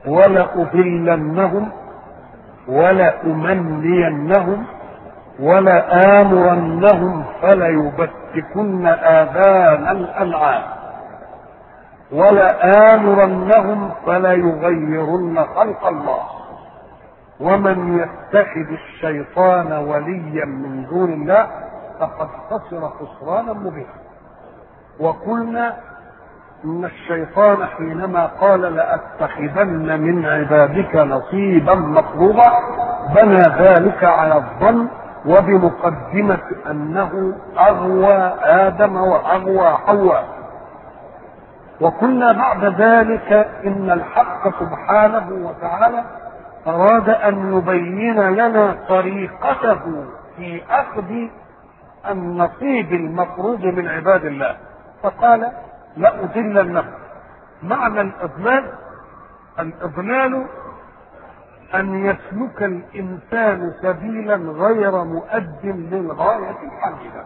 ولأضلنهم ولأمنينهم ولآمرنهم فليبتكن آذان الأنعام ولآمرنهم فليغيرن خلق الله ومن يتخذ الشيطان وليا من دون الله فقد خسر خسرانا مبينا وقلنا ان الشيطان حينما قال لاتخذن من عبادك نصيبا مفروضا بنى ذلك على الظن وبمقدمة أنه أغوى آدم وأغوى حواء وقلنا بعد ذلك إن الحق سبحانه وتعالى أراد أن يبين لنا طريقته في أخذ النصيب المفروض من عباد الله فقال لأضلنهم معنى الإضلال الإضلال أن يسلك الإنسان سبيلا غير مؤد للغاية الحميدة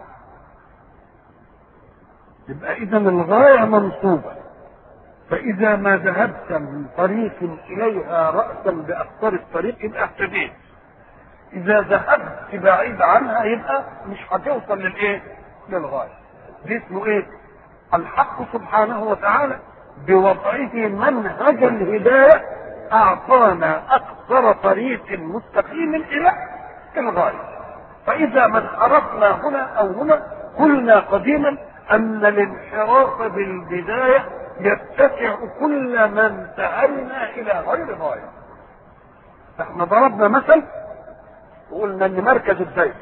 يبقى إذا الغاية منصوبة فإذا ما ذهبت من طريق إليها رأسا بأقطار الطريق يبقى اهتديت إذا ذهبت بعيد عنها يبقى مش هتوصل للإيه؟ للغاية دي اسمه إيه؟ الحق سبحانه وتعالى بوضعه منهج الهداية أعطانا أقصر طريق مستقيم إلى الغاية فإذا ما انحرفنا هنا أو هنا قلنا قديما أن الانحراف بالبداية يتسع كل ما انتهينا إلى غير غاية احنا ضربنا مثل وقلنا ان مركز الدين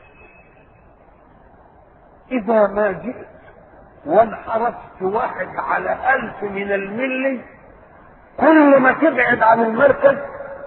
اذا ما جئت وانحرفت واحد على الف من الملي كل ما تبعد عن المركز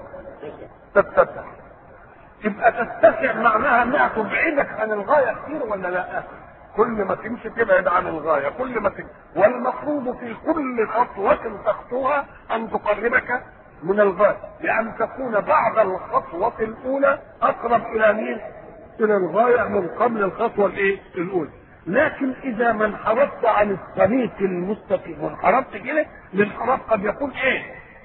تتسع تبقى تتسع معناها انها تبعدك عن الغايه كتير ولا لا؟ كل ما تمشي تبعد عن الغايه كل ما تمشي والمفروض في كل خطوه تخطوها ان تقربك من الغايه لان تكون بعد الخطوه الاولى اقرب الى مين؟ الى الغايه من قبل الخطوه الايه؟ الاولى لكن اذا ما انحرفت عن الطريق المستقيم وانحرفت كده الانحراف قد يكون ايه؟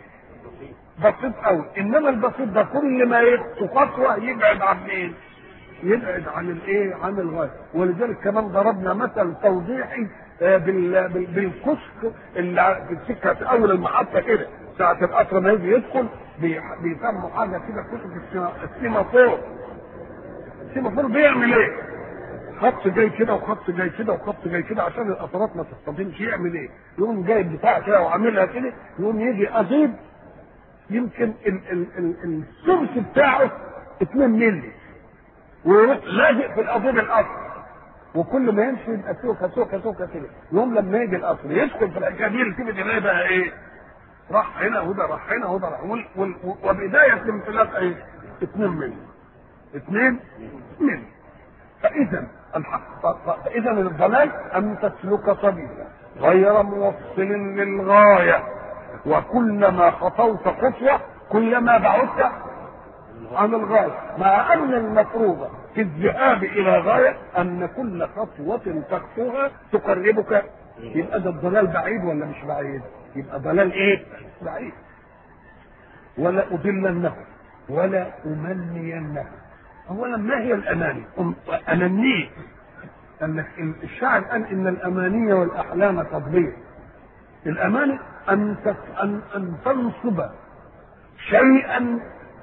بسيط قوي انما البسيط ده كل ما خطوه يبعد عن مين؟ يبعد عن الايه؟ عن الغايه ولذلك كمان ضربنا مثل توضيحي بال... بال... بالكشك اللي في السكه في اول المحطه كده ساعه القطر ما يجي يدخل بيسموا حاجه كده كشك السيمافور السيمافور بيعمل ايه؟ خط جاي كده وخط جاي كده وخط جاي كده عشان القطارات ما تصطدمش يعمل ايه؟ يقوم جايب بتاع كده وعاملها كده يقوم يجي قضيب يمكن ال ال ال السمك بتاعه 2 مللي ويروح لازق في القضيب الاصفر وكل ما يمشي يبقى سوكه سوكه سوكه كده يوم لما يجي القطر يدخل في الكبير كده تلاقي بقى ايه؟ راح هنا وده راح هنا وده راح وبدايه الانطلاق ايه؟ 2 مللي 2 مللي فاذا الحق فاذا الضلال ان تسلك سبيلا غير موصل للغايه وكلما خطوت خطوه كلما بعدت عن الغايه مع ان المفروض في الذهاب الى غايه ان كل خطوه تخطوها تقربك يبقى ده الضلال بعيد ولا مش بعيد؟ يبقى ضلال ايه؟ بعيد ولا اضلنهم ولا امنينهم اولا ما هي الاماني؟ امنيه ان الشاعر قال ان الاماني والاحلام تضليل الاماني ان ان ان تنصب شيئا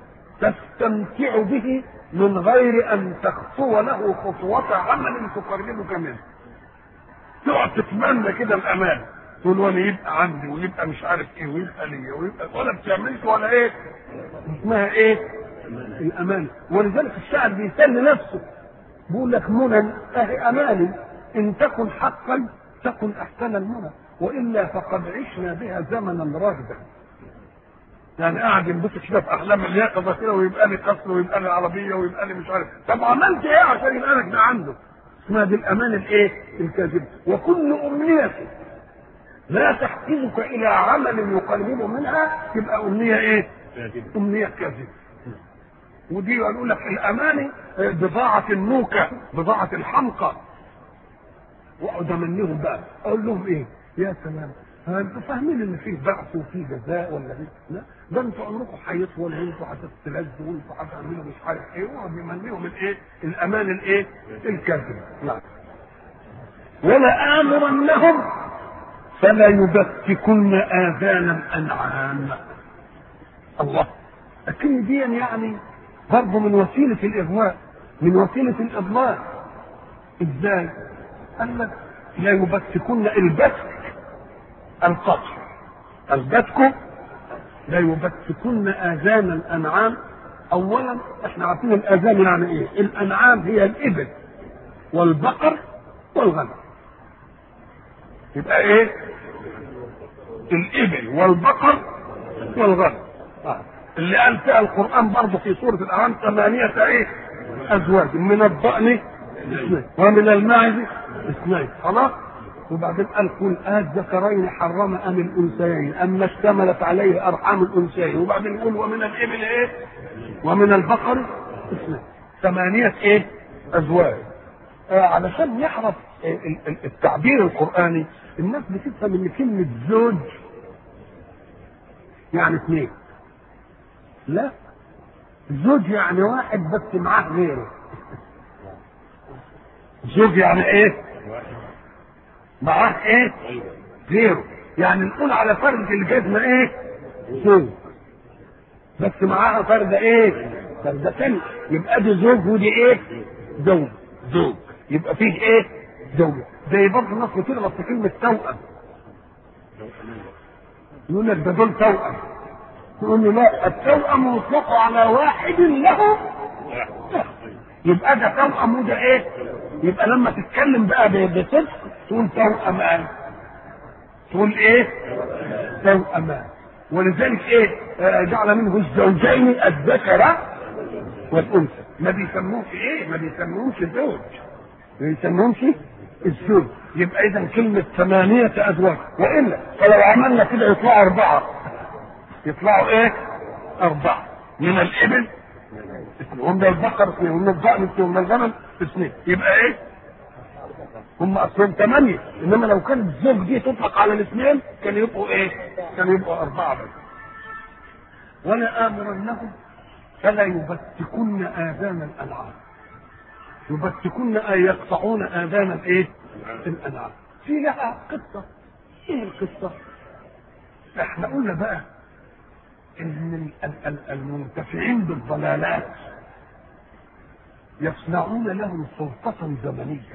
تستمتع به من غير ان تخطو له خطوة عمل تقربك منه تقعد تتمنى كده الامان تقول وانا يبقى عندي ويبقى مش عارف ايه ويبقى ليا ويبقى ولا بتعملش ولا ايه اسمها ايه الامانه ولذلك الشاعر بيسلي نفسه بيقول لك منى اهي اماني ان تكن حقا تكن احسن المنى والا فقد عشنا بها زمنا راغدا يعني قاعد ينبسط كده في احلام اليقظه كده ويبقى لي قصر ويبقى لي عربيه ويبقى لي مش عارف طب عملت ايه عشان يبقى لك ده عنده اسمها دي الامان الايه الكاذب وكل امنيه لا تحفزك الى عمل يقرب منها تبقى امنيه ايه امنيه كاذبه ودي يقول لك الاماني بضاعه النوكه بضاعه الحمقى واقعد امنيهم بقى اقول لهم ايه يا سلام انتوا فاهمين ان فيه بعث وفيه جزاء ولا ايه؟ لا ده انتوا عمركم هيطول وانتوا هتستلذوا وانتوا هتعملوا مش عارف ايه وبيمنيهم الايه؟ الامان الايه؟ الكاذب نعم ولا امرنهم فلا يبتكن اذان الانعام الله لكن دي يعني برضه من وسيله الاغواء من وسيله الاضلال ازاي؟ قال لك لا يبتكن البتك القطع البتك لا يبتكن اذان الانعام اولا احنا عارفين الاذان يعني ايه؟ الانعام هي الابل والبقر والغنم يبقى ايه؟ الابل والبقر والغنم آه. اللي قال فيها القران برضه في سوره الانعام ثمانيه ايه؟ ازواج من الضأن اثنين ومن الماعز اثنين خلاص وبعدين قال قل الذكرين حرم ام الانثيين اما اشتملت عليه ارحام الانثيين وبعدين يقول ومن الابل ايه؟ ومن البقر اثنين ثمانيه ايه؟ ازواج آه علشان نعرف التعبير القراني الناس بتفهم ان كلمه زوج يعني اثنين لا زوج يعني واحد بس معاه غيره زوج يعني ايه معاه ايه غيره يعني نقول على فرد الجزمة ايه زوج بس معاها فردة ايه فردة تانية يبقى دي زوج ودي ايه زوج زوج يبقى فيه ايه زوج زي برضه الناس بتغلط في كلمة توأم يقول لك ده دول توأم تقول له لا التوأم يطلق على واحد له يبقى ده توأم وده ايه يبقى لما تتكلم بقى بصدق تقول توأمان تقول ايه توأمان ولذلك ايه آه جعل منه الزوجين الذكر والانثى ما بيسموهش ايه ما بيسموهمش زوج ما بيسموهمش الزوج يبقى اذا كلمة ثمانية ازواج والا فلو عملنا كده يطلعوا اربعة يطلعوا ايه اربعة من الابل ومن البقر اثنين ومن الضأن اثنين ومن الغنم اثنين يبقى ايه هم اصلا ثمانية انما لو كان الزوج دي تطلق على الاثنين كان يبقوا ايه كان يبقوا اربعة بس ولا امرنهم فلا يبتكن اذان الانعام يبتكن اي يقطعون اذان الايه الانعام في لها قصة ايه القصة احنا قلنا بقى ان المنتفعين بالضلالات يصنعون لهم سلطة زمنية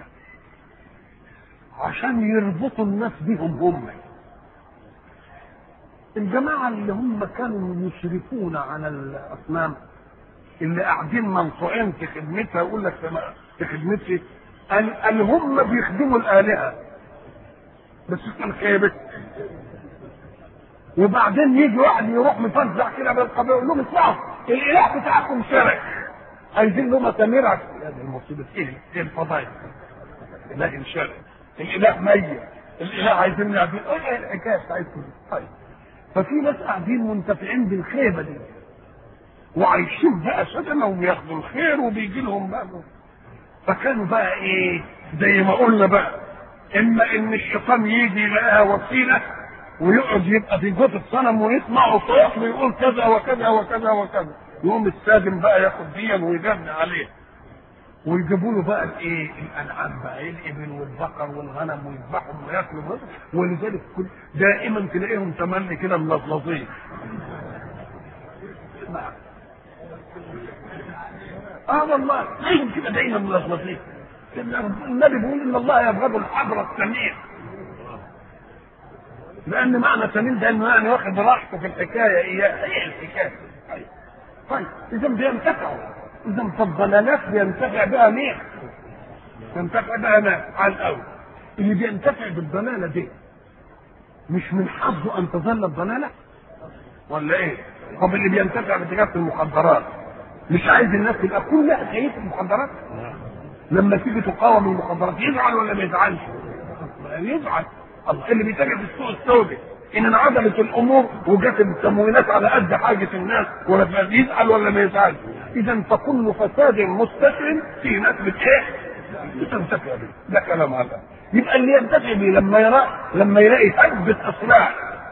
عشان يربطوا الناس بهم هم الجماعة اللي هم كانوا يشرفون على الأصنام اللي قاعدين منصوعين في خدمتها يقول لك في خدمتي قال قال هم بيخدموا الآلهة بس كان خيبت وبعدين يجي واحد يروح مفزع كده بالقبيله يقول لهم اسمعوا الاله بتاعكم شرك عايزين له مسامير يا دي المصيبه ايه ايه الفضايح لا انشرك الاله ميت الاله عايزين نعمل ايه الحكايه بتاعتكم طيب ففي ناس قاعدين منتفعين بالخيبه دي وعايشين بقى سدنة وبياخدوا الخير وبيجي لهم بقى فكانوا بقى ايه زي ما قلنا بقى اما ان الشيطان يجي يلاقيها وسيله ويقعد يبقى في جوف الصنم ويسمع صوت ويقول كذا وكذا وكذا وكذا يقوم السادم بقى ياخد ديا ويجمع عليه ويجيبوا له بقى الايه الانعام بقى الابل والبقر والغنم ويذبحهم وياكلوا ولذلك كل دائما تلاقيهم تملي كده ملظلظين اه والله تلاقيهم كده دايما ملظلظين النبي بيقول ان الله يبغض الحبر السميع لان معنى سمين ده انه يعني واخد راحته في الحكايه اياه ايه الحكايه طيب اذا بينتفعوا اذا فالضلالات بينتفع بها مين؟ ينتفع بها مين؟ على الاول اللي بينتفع بالضلاله دي مش من حظه ان تظل الضلاله ولا ايه؟ طب اللي بينتفع بتجاره المخدرات مش عايز الناس تبقى كلها كيف المخدرات؟ لما تيجي تقاوم المخدرات يزعل ولا ما يزعلش؟ يزعل الله اللي بيتاجر في السوق السوداء ان انعدمت الامور وجت التموينات على قد حاجه الناس ولا يزعل ولا ما يزعلش اذا فكل فساد مستتر في ناس ايه بتنتفع به ده كلام على يبقى اللي ينتفع به لما يرى لما يلاقي هبة اصلاح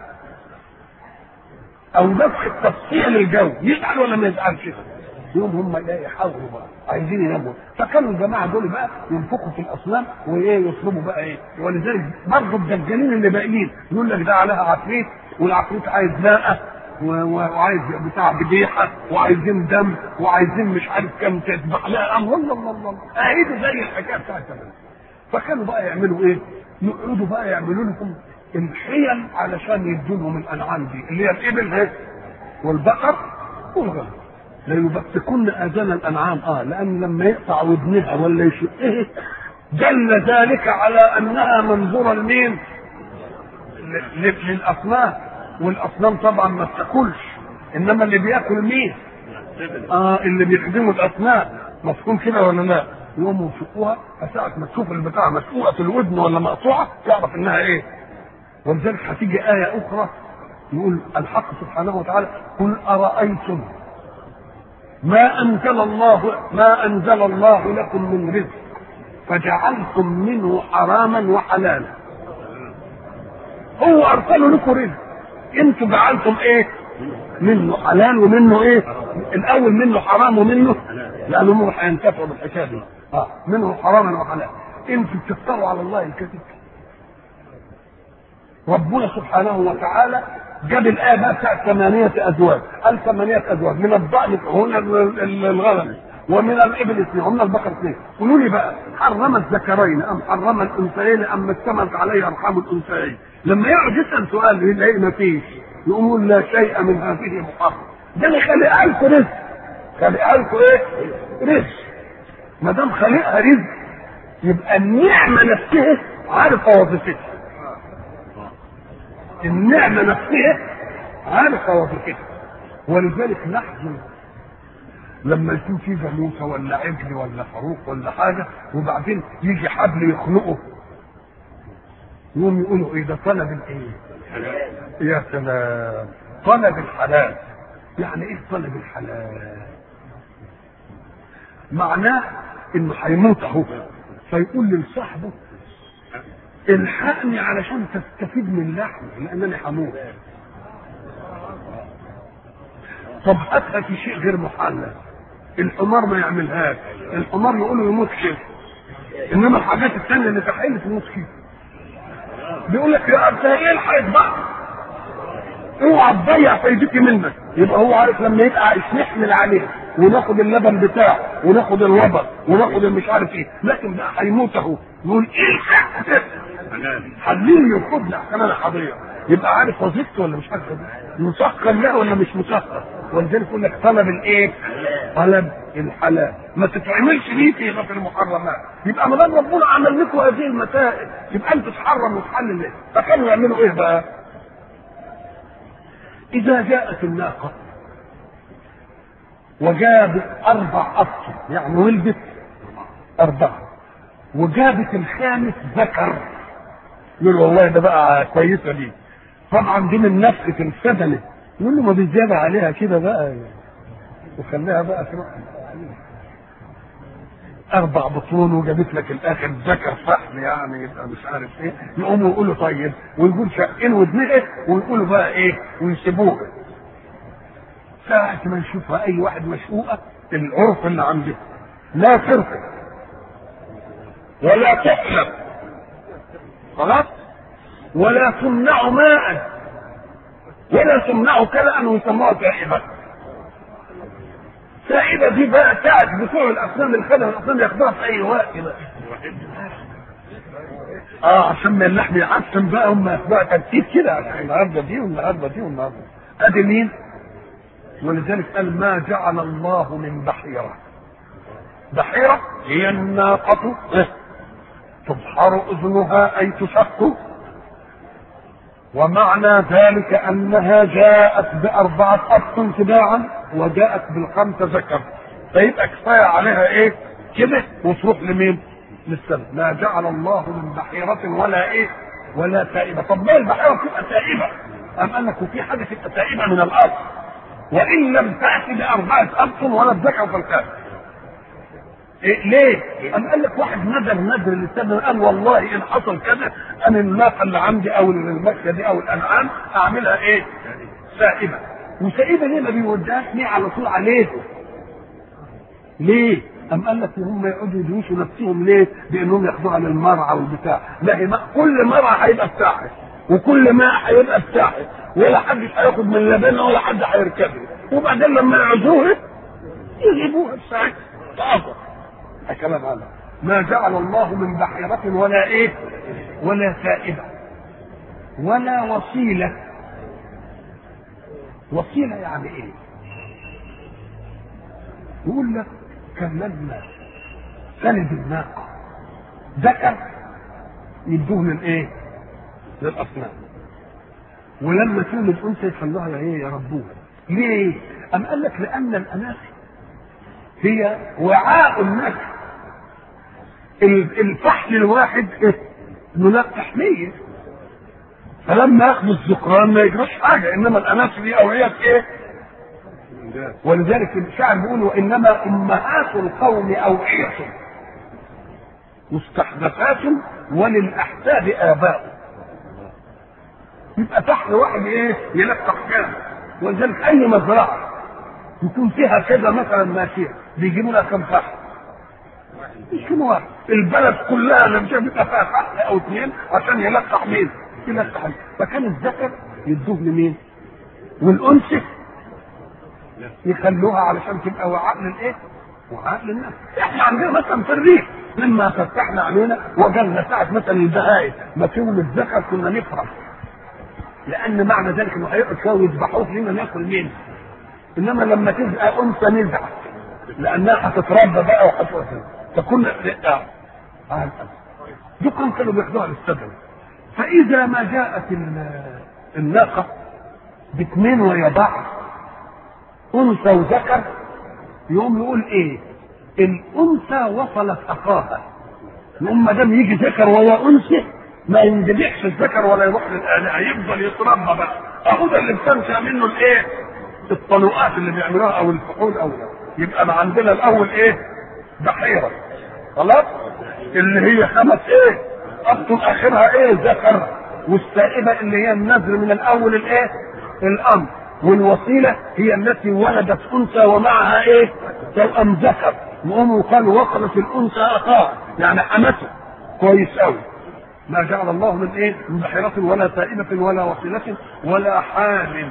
او نفخ التصفية للجو يزعل ولا ما يزعلش يوم هم ايه يحاولوا بقى عايزين يناموا فكانوا الجماعه دول بقى ينفخوا في الاصنام وايه يطلبوا بقى ايه ولذلك برضه الدجالين اللي باقيين يقول لك ده عليها عفريت والعفريت عايز ناقه و- و- وعايز بتاع بديحه وعايزين دم وعايزين مش عارف كم تذبح لها الله الله الله الله اهيدي زي الحكايه بتاعت زمان فكانوا بقى يعملوا ايه؟ يقعدوا بقى يعملوا لهم الحيل علشان يدوا لهم الانعام دي اللي هي الابل ايه؟ والبقر والغنم ليبتكن اذان الانعام اه لان لما يقطع ودنها ولا يشقها دل ذلك على انها منظوره لمين؟ ل- ل- للاصنام والاصنام طبعا ما بتاكلش انما اللي بياكل مين؟ اه اللي بيخدموا الاصنام مفهوم كده ولا لا؟ يقوموا يشقوها فساعة ما تشوف البتاع مسقوقة في الودن ولا مقطوعة تعرف انها ايه؟ ولذلك هتيجي آية أخرى يقول الحق سبحانه وتعالى قل أرأيتم ما أنزل الله ما أنزل الله لكم من رزق فجعلتم منه حراما وحلالا هو أرسل لكم رزق أنتم جعلتم إيه؟ منه حلال ومنه إيه؟ الأول منه حرام ومنه لأنهم هينتفعوا بالحكاية دي آه منه حراما وحلالا أنتم بتفتروا على الله الكذب ربنا سبحانه وتعالى جاب الآية بقى بتاعت ثمانية أزواج قال ثمانية أزواج من الضأن هنا الغنم ومن الإبل اثنين ومن البقر اثنين قولوا لي بقى حرم الذكرين أم حرم الأنثيين أم اشتملت عليه أرحام الأنثيين لما يقعد يسأل سؤال يلاقي ما فيش يقول لا شيء من هذه محرم ده اللي خلقها لكم رزق خلقها لكم إيه؟ رزق ما دام خلقها رزق يبقى النعمة نفسها عارفة وظيفتها النعمة نفسها عارفة وظيفتها ولذلك نحن لما يكون في جاموسة ولا عجل ولا خروف ولا حاجة وبعدين يجي حبل يخنقه يقوم يقولوا ايه ده طلب الايه؟ يا سلام طلب الحلال يعني ايه طلب الحلال؟ معناه انه هيموت اهو فيقول لصاحبه الحقني علشان تستفيد من لحمي لانني هموت طب هاتها في شيء غير محلل الحمار ما يعملهاش الحمار يقولوا يموت كده انما الحاجات الثانيه اللي تحل تموت كده بيقول لك يا انت ايه الحيط بقى اوعى تضيع فايدتي منك يبقى هو عارف لما يبقى نحمل عليه وناخد اللبن بتاعه وناخد الوبر وناخد مش عارف ايه لكن ده هيموت اهو يقول ايه الحق ده خليه يرفض عشان انا حضيع يبقى عارف وظيفته ولا مش عارف مسخر له ولا مش مسخر ولذلك يقول لك طلب الايه؟ طلب الحلال ما تتعملش ليه في في المحرمات يبقى ما دام ربنا عمل لكم هذه المسائل يبقى انت تحرم وتحلل ليه؟ فكانوا يعملوا ايه بقى؟ اذا جاءت الناقه وجابت اربع اطفال يعني ولدت اربعه وجابت الخامس ذكر يقول والله ده بقى كويسه دي طبعا دي من نفخه السدنه يقول له ما بالزياده عليها كده بقى وخليها بقى تروح اربع بطون وجابت لك الاخر ذكر فحم يعني يبقى مش عارف ايه يقوموا يقولوا طيب ويقول شقين ودماغه ويقولوا بقى ايه ويسيبوه ساعة ما نشوفها اي واحد مشقوقة العرف اللي عنده لا ترفع ولا تحلب خلاص ولا تمنع ماء ولا تمنع كلأ ويسموها سائبة سائبة دي بقى ساعة بتوع الأصنام الخدم الأصنام ياخدوها في أي وقت بقى اه عشان ما اللحم يعفن بقى هم ياخدوها ترتيب كده عشان النهارده دي والنهارده دي والنهارده ادي مين؟ ولذلك قال ما جعل الله من بحيرة بحيرة هي الناقة تبحر أذنها أي تشق ومعنى ذلك أنها جاءت بأربعة أبطن تباعا وجاءت بالخمسة ذكر فيبقى كفاية عليها إيه كده وتروح لمين؟ للسماء ما جعل الله من بحيرة ولا إيه ولا تائبة طب ما البحيرة تبقى تائبة أم قال لك وفي حاجة تبقى تائبة من الأرض وإن لم تأتي بأربعة أبطن ولا الذكر فالكافر إيه ليه؟ أم قال لك واحد ندر ندر للسبب قال والله إن حصل كذا أنا الناقة اللي عندي أو الماشية دي أو الأنعام أعملها إيه؟ سائبة وسائبة ليه ما بيوديهاش ليه على طول عليه؟ ليه؟ أم قال لك هم يقعدوا يدوسوا نفسهم ليه؟ بأنهم ياخدوها للمرعى والبتاع، لا هي ما- كل مرعى هيبقى بتاعها وكل ماء هيبقى بتاعها ولا حد هياخد من لبنها ولا حد هيركبها وبعدين لما يعزوها يجيبوها بساعتها تعظم كلام هذا ما جعل الله من بحيرة ولا ايه ولا سائبة ولا وصيلة وصيلة يعني ايه يقول لك كان لما سند الناقة ذكر يدوه للايه للاصنام ولما تولد انثى يخلوها يا ايه يربوها ليه؟ أم قال لك لأن الأناث هي وعاء النسل ال- الفحل الواحد إيه؟ ملقح مية فلما ياخد الذكران ما يجراش حاجة إنما الأناث دي أوعية إيه؟ ولذلك الشاعر بيقول وإنما أمهات القوم أوعية مستحدثات وللأحساب آباء يبقى فحل واحد ايه يلقح كام ولذلك اي مزرعه يكون فيها كذا مثلا ماشيه بيجيبوا لها كم فحل مش كم واحد البلد كلها لما بيبقى فيها فحل او اثنين عشان يلقح مين يلقح مين. فكان الذكر يدوه لمين والانثى يخلوها علشان تبقى وعاء للايه وعاء للناس احنا عندنا مثلا في الريف لما فتحنا علينا وجدنا ساعه مثلا البهائم ما فيهم الذكر كنا نفرح لان معنى ذلك انه هيقعد شويه ويذبحوه لنا ناكل منه انما لما تبقى انثى نزعل لانها هتتربى بقى وهتوصل فكنا لا آه. دول كانوا كانوا بياخدوها للسبب فاذا ما جاءت ال- الناقه باثنين ويا بعض انثى وذكر يقوم يقول ايه الانثى وصلت اخاها يقوم ما دام يجي ذكر ويا انثى ما يندبحش الذكر ولا يروح للآلهة يفضل يتربى بقى اهو ده اللي بتنشا منه الايه الطلوقات اللي بيعملوها او الفحول او يبقى ما عندنا الاول ايه بحيره خلاص اللي هي خمس ايه ابطن اخرها ايه ذكر والسائبه اللي هي النذر من الاول الايه الامر والوسيله هي التي ولدت انثى ومعها ايه توأم ذكر وامه قال وقلت الانثى اخاها يعني حمته كويس قوي ما جعل الله من ايه من بحيرة ولا سائبة ولا وصيلة ولا حام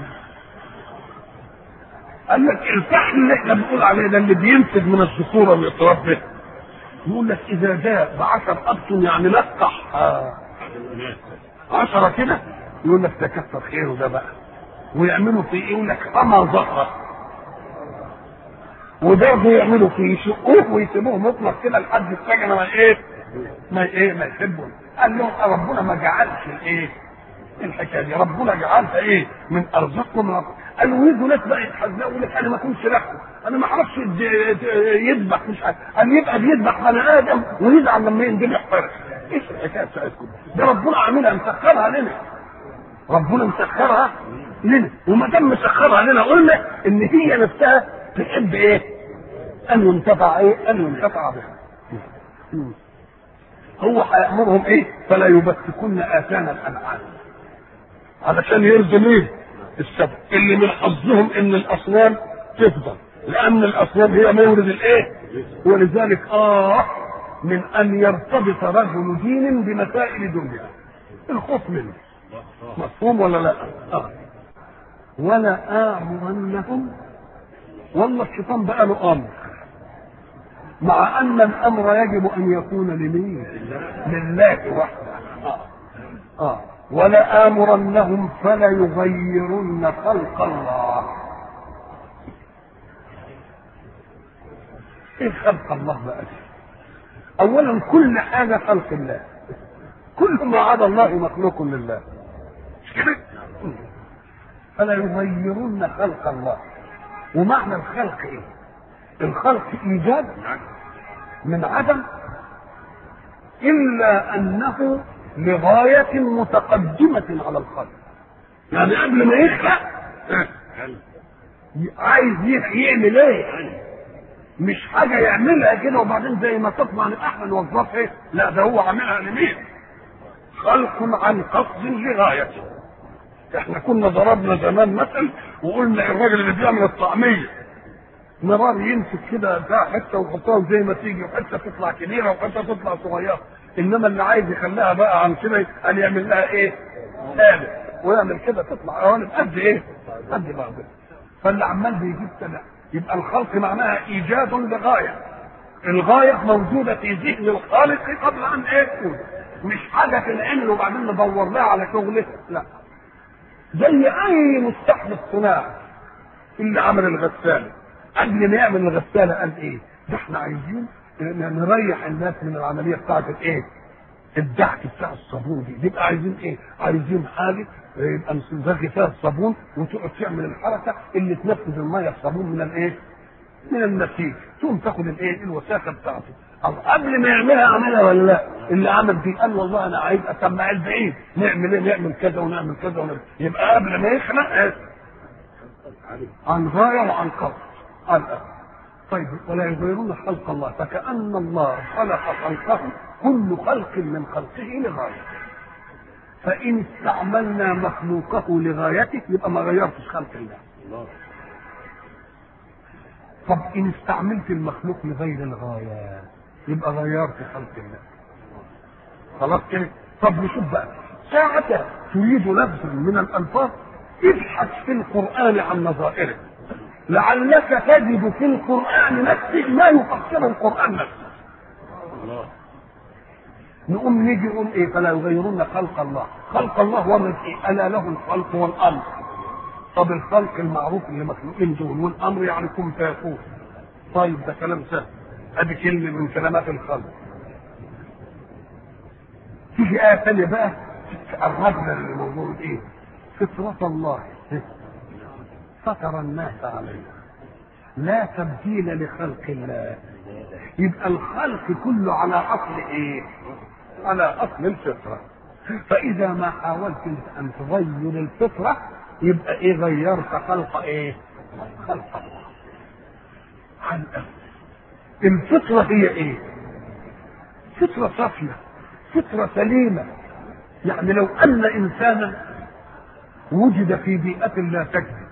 قال لك الفحل اللي احنا بنقول عليه ده اللي بينتج من الذكورة ويتربى يقول لك اذا جاء بعشر ابطن يعني لقح آه، عشرة كده يقول لك ده كتر خيره ده بقى ويعملوا في ايه يقول لك حمى ظهره وبرضه يعملوا فيه يشقوه ويسيبوه مطلق كده لحد السجن ما ايه ما ايه ما يحبوا قال لهم ربنا ما جعلش الايه الحكايه دي ربنا جعلها ايه من ارزاقكم رب قالوا يجوا ناس بقى يتحزنوا يقول لك انا ما كنتش لكم انا ما اعرفش يد- يذبح مش عارف قال يبقى بيذبح بني ادم ويزعل لما يندبح فرس ايش الحكايه بتاعتكم ده ربنا عاملها مسخرها لنا ربنا مسخرها لنا وما دام مسخرها لنا قلنا ان هي نفسها تحب ايه ان ينتفع ايه ان ينتفع بها هو هيأمرهم ايه فلا يبتكن آذان الأنعام علشان يرضي مين السبب اللي من حظهم ان الاصنام تفضل لان الاصنام هي مورد الايه ولذلك اه من ان يرتبط رجل دين بمسائل دنيا الخوف منه مفهوم ولا لا آه. ولا آمرنهم والله الشيطان بقى له امر مع ان الامر يجب ان يكون لمين لله وحده اه, آه. ولا امرنهم فلا يغيرن خلق الله ايه خلق الله بقى اولا كل حاجه خلق الله كل ما عدا الله مخلوق لله مش كده فلا يغيرن خلق الله ومعنى الخلق ايه الخلق ايجاد من عدم الا انه لغايه متقدمه على الخلق يعني قبل ما يخلق عايز يعمل ايه مش حاجه يعملها كده وبعدين زي ما تطمع احنا نوظفها إيه؟ لا ده هو عاملها لمين خلق عن قصد لغايته احنا كنا ضربنا زمان مثل وقلنا الراجل اللي بيعمل الطعميه مرار يمسك كده بتاع حته ويحطها زي ما تيجي وحته تطلع كبيره وحته تطلع صغيره انما اللي عايز يخليها بقى عن كده ان يعمل لها ايه؟ قالب ويعمل كده تطلع قوالب قد ايه؟ قد بعضها فاللي عمال بيجيب كده يبقى الخلق معناها ايجاد لغايه الغايه موجوده في ذهن الخالق قبل ان ايه؟ مش حاجه تنقل وبعدين ندور لها على شغله لا زي اي مستحدث صناعي اللي عمل الغساله قبل ما يعمل الغساله قال ايه؟ ده احنا عايزين نريح الناس من العمليه بتاعت الايه؟ الدعك بتاع الصابون دي يبقى عايزين ايه؟ عايزين حاجه يبقى نزغي فيها الصابون وتقعد تعمل الحركه اللي تنفذ الميه الصابون من الايه؟ من النسيج تقوم تاخد الايه؟ الوساخه بتاعته أو قبل ما يعملها عملها ولا لا؟ اللي عمل دي قال والله انا عايز اسمع البعيد نعمل ايه؟ نعمل كذا ونعمل كذا ونعمل يبقى قبل ما يخلق ايه؟ عن غايه وعن قصد قال طيب ولا يغيرون خلق الله فكأن الله خلق خلقه كل خلق من خلقه لغاية فإن استعملنا مخلوقه لغايته يبقى ما غيرتش خلق الله طب إن استعملت المخلوق لغير الغاية يبقى غيرت خلق الله خلاص كده طب نشوف بقى ساعة تريد لفظ من الألفاظ ابحث في القرآن عن نظائره لعلك تجد في القرآن نفسه ما يفسر القرآن نفسه الله نقوم نيجي نقول ايه فلا يغيرون خلق الله خلق الله ورد ايه الا له الخلق والامر طب الخلق المعروف اللي مخلوقين دول والامر يعني كن فيكون طيب ده كلام سهل ادي كلمه من كلمات الخلق تيجي آية ثانية بقى تقربنا للموضوع ايه؟ فطرة الله فطر الناس عليها لا تبديل لخلق الله يبقى الخلق كله على اصل ايه؟ على اصل الفطره فاذا ما حاولت ان تغير الفطره يبقى ايه غيرت خلق ايه؟ خلق الله عن الفطره هي ايه؟ فطره صافيه فطره سليمه يعني لو ان انسانا وجد في بيئه لا تكذب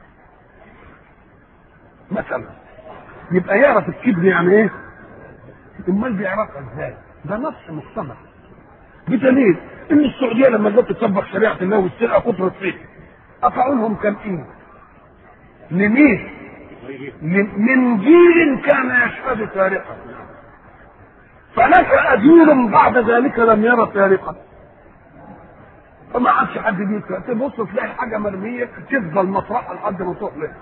مثلا يبقى يعرف الكذب يعني ايه؟ امال بيعرفها ازاي؟ ده نص مجتمع بدليل ان السعوديه لما جت تطبق شريعه الله والسرقه كثرت فيه قطعوا لهم كم ايه؟ لمين؟ من جيل كان يشهد سارقا فنشأ جيل بعد ذلك لم يرى سارقا فما عادش حد بيسرق تبص تلاقي حاجه مرميه تفضل مطرحها لحد ما تخلص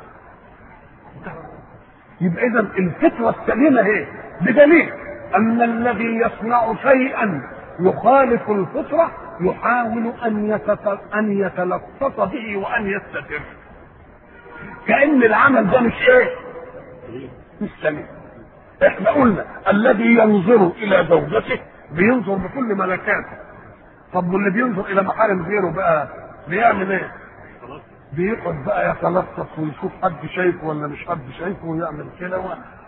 يبقى اذا الفطره السليمه هي بدليل ان الذي يصنع شيئا يخالف الفطره يحاول ان ان يتلطف به وان يستتر كان العمل ده مش ايه مش سليم احنا قلنا الذي ينظر الى زوجته بينظر بكل ملكاته طب واللي بينظر الى محارم غيره بقى بيعمل ايه بيقعد بقى يتلطف ويشوف حد شايفه ولا مش حد شايفه ويعمل كده و...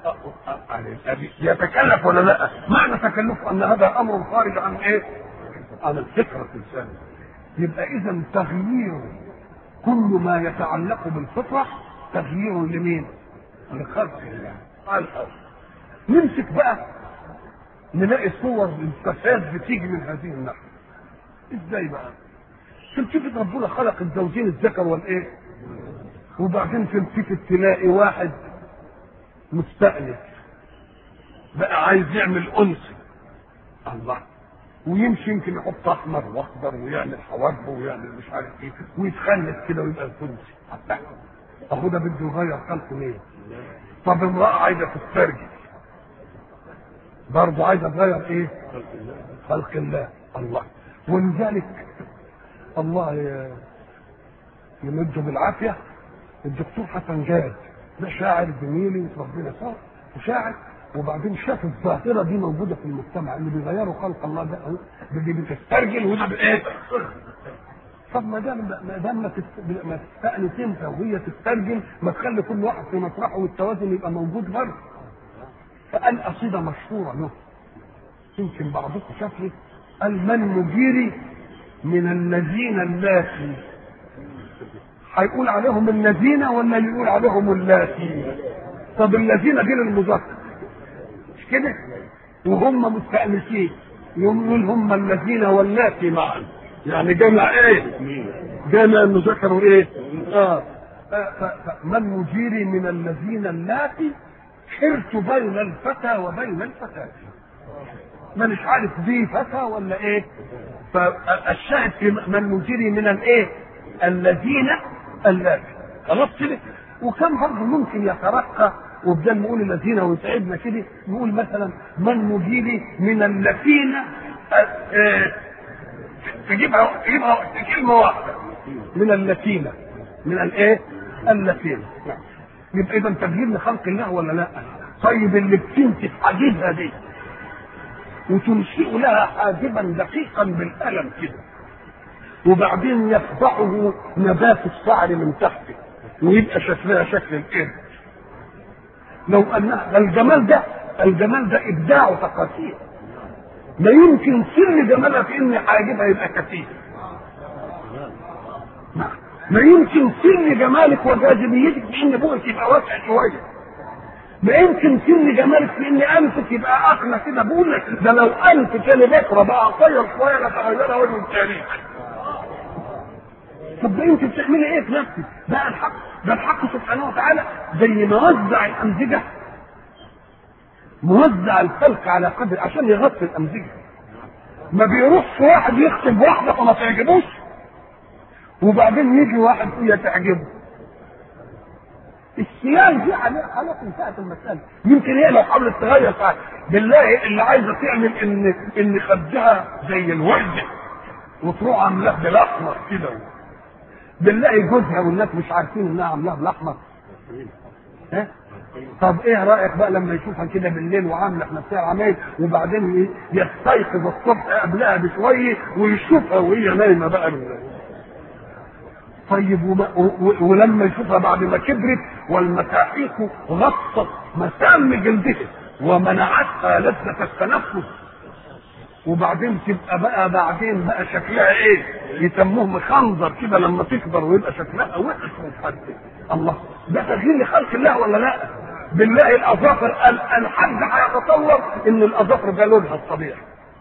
يتكلف ولا لا؟ معنى تكلفه ان هذا امر خارج عن ايه؟ عن الفطره الانسانيه. يبقى اذا تغيير كل ما يتعلق بالفطره تغيير لمين؟ لخلق الله على الارض. نمسك بقى نلاقي صور الفساد بتيجي من هذه الناحيه. ازاي بقى؟ تلتفت ربنا خلق الزوجين الذكر والايه؟ وبعدين تلتفت تلاقي واحد مستأنس بقى عايز يعمل أنس الله ويمشي يمكن يحط احمر واخضر ويعمل حواجبه ويعمل مش عارف ايه ويتخلف كده ويبقى الكنسي اهو ده بده يغير خلقه ليه؟ طب امرأة عايزة تسترجل برضه عايزة تغير ايه؟ خلق الله الله ولذلك الله يمده بالعافية الدكتور حسن جاد ده شاعر زميلي ربنا صار وشاعر وبعدين شاف الظاهرة دي موجودة في المجتمع اللي بيغيروا خلق الله ده دي بتسترجل وده بايه؟ طب ما دام ما دام ما تستأنس انت وهي تسترجل ما تخلي كل واحد في مطرحه والتوازن يبقى موجود برضه فقال قصيده مشهوره له يمكن بعضكم شافه قال من مجيري من الذين اللاتي هيقول عليهم الذين ولا يقول عليهم اللاتي طب الذين دي للمذكر مش كده وهم مستأنسين يقول هم الذين واللاتي معا يعني جمع ايه جمع المذكر وايه اه من مجيري من الذين اللاتي حرت بين الفتى وبين الفتاة مانيش عارف دي فتى ولا ايه فالشاهد في من مجيري من الايه الذين اللاتي خلاص كده وكم برضه ممكن يترقى وبدل نقول الذين ويتعبنا كده نقول مثلا من مجيري من الذين تجيبها تجيبها كلمه واحده من اللتين من الايه؟ اللتين يبقى اذا تغيير لخلق الله ولا لا؟ طيب اللي بتنتج حاجبها دي وتنشئ لها حاجبا دقيقا بالقلم كده وبعدين يتبعه نبات الشعر من تحته ويبقى شكلها شكل القرد لو انها الجمال ده الجمال ده ابداع وتقاسيم لا يمكن سر جمالها في ان حاجبها يبقى كثير ما يمكن سر جمالك وجاذبيتك في ان بوقك يبقى واسع شويه ما يمكن سر جمالك في ان انفك يبقى اقنى كده بقول لك ده لو انف كان بكره بقى قصير شويه لتغير وجه التاريخ طب ده انت بتعملي ايه في نفسك؟ ده الحق ده الحق سبحانه وتعالى زي ما وزع الامزجه موزع الخلق على قدر عشان يغطي الامزجه ما بيروحش واحد يخطب واحده فما تعجبوش وبعدين يجي واحد هي تعجبه السيال دي خلاص انتهت المساله يمكن هي لو حاولت تغير فعلا بالله اللي عايزه تعمل ان ان خدها زي الورده وتروح عاملاه بالاحمر كده بالله جوزها والناس مش عارفين انها عاملاه بالاحمر ها طب ايه رايك بقى لما يشوفها كده بالليل وعامله في نفسها عمايل وبعدين يستيقظ الصبح قبلها بشويه ويشوفها وهي نايمه بقى طيب وما و- ولما يشوفها بعد ما كبرت والمساحيق غطت مسام جلدها ومنعتها لذة التنفس وبعدين تبقى بقى بعدين بقى شكلها ايه؟ يسموه مخنظر كده لما تكبر ويبقى شكلها وحش ومتحدث الله ده تغيير لخلق الله ولا لا؟ بالله الاظافر ال- الحد هيتصور ان الاظافر ده لونها الطبيعي.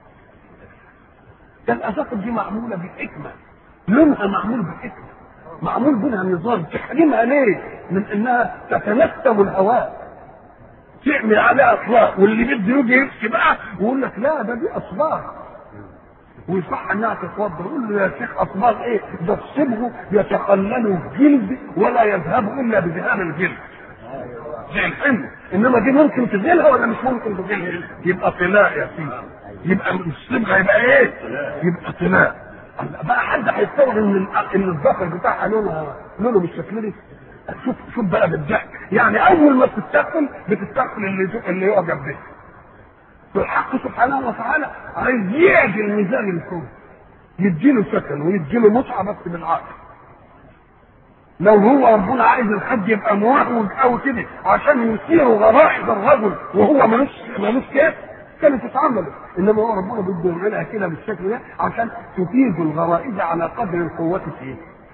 ده الاظافر دي معموله بحكمه لونها معمول بحكمه معمول بينها نظام تحريمها ليه؟ من انها تتنسم الهواء تعمل عليها اطلاق واللي بده يجي يبكي بقى ويقول لك لا ده دي اصباغ ويصح انها تتوضا يقول له يا شيخ اصباغ ايه؟ ده الصبغ يتقلل الجلد ولا يذهب الا بذهاب الجلد زي الحمل انما دي ممكن تزيلها ولا مش ممكن تزيلها؟ يبقى طلاء يا سيدي يبقى الصبغه يبقى ايه؟ يبقى طلاء بقى حد هيتصور ان ال- ان الذكر بتاعها لونها لونه مش شكل شوف شوف بقى بالضحك يعني اول ما بتستقبل بتستقبل اللي اللي يعجب به والحق سبحانه وتعالى عايز يعدل ميزان الكون يديله سكن ويديله متعه بس بالعقل لو هو ربنا عايز الحد يبقى موهوج او كده عشان يثير غرائز الرجل وهو ملوش ملوش كيف كانت اتعملت انما هو ربنا بده يعملها كده بالشكل ده عشان تفيد الغرائز على قدر القوه فيه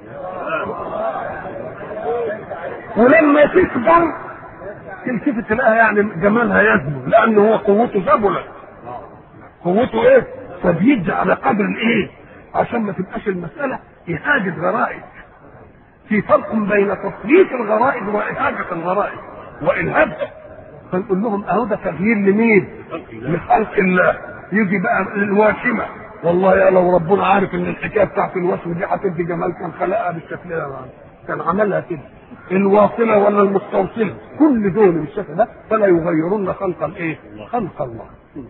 ولما تكبر تلتفت تلاقيها يعني جمالها يزمن لان هو قوته زبلت قوته ايه فبيدي على قدر الايه عشان ما تبقاش المساله اهاجه غرائز في فرق بين تفريط الغرائز واهاجه الغرائز والهبها فنقول لهم اهو ده تغيير لمين؟ لخلق الله يجي بقى الواشمه والله يا لو ربنا عارف ان الحكايه بتاعت الوشم دي هتدي جمال كان خلقها بالشكل ده كان عملها كده الواصله ولا المستوصله كل دول بالشكل ده فلا يغيرون خلق الايه؟ خلق الله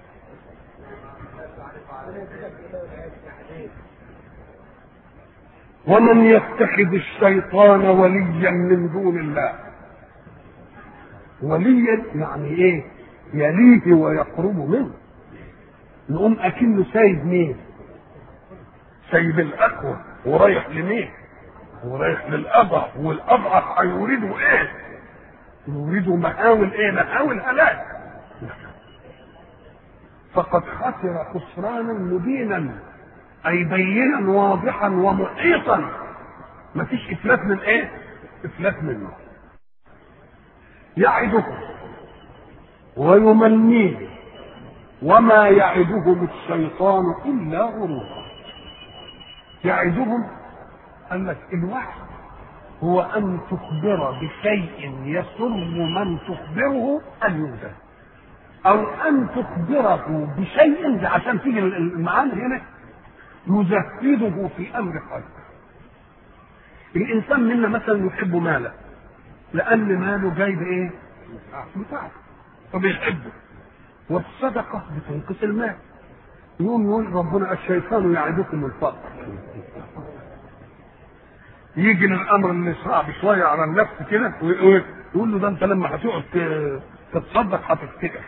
ومن يتخذ الشيطان وليا من دون الله وليا يعني ايه يليه ويقرب منه نقوم اكنه سايب مين سايب الاقوى ورايح لمين ورايح للاضعف والاضعف هيريدوا ايه يريدوا محاول ايه محاول هلاك فقد خسر خسرانا مبينا اي بينا واضحا ومحيطا ما فيش افلات من ايه افلات منه يعدكم ويمنيه وما يعدهم الشيطان الا غرورا يعدهم قال لك الوعد هو ان تخبر بشيء يسر من تخبره ان يوجد او ان تخبره بشيء عشان تيجي المعاني هنا يزهده في امر خير الانسان منا مثلا يحب ماله لان ماله جاي بايه بتاعه فبيحبه والصدقه بتنقص المال يقوم يقول ربنا الشيطان يعدكم الفقر يجي للامر اللي صعب شويه على النفس كده ويقول له ده انت لما هتقعد تتصدق هتفتكر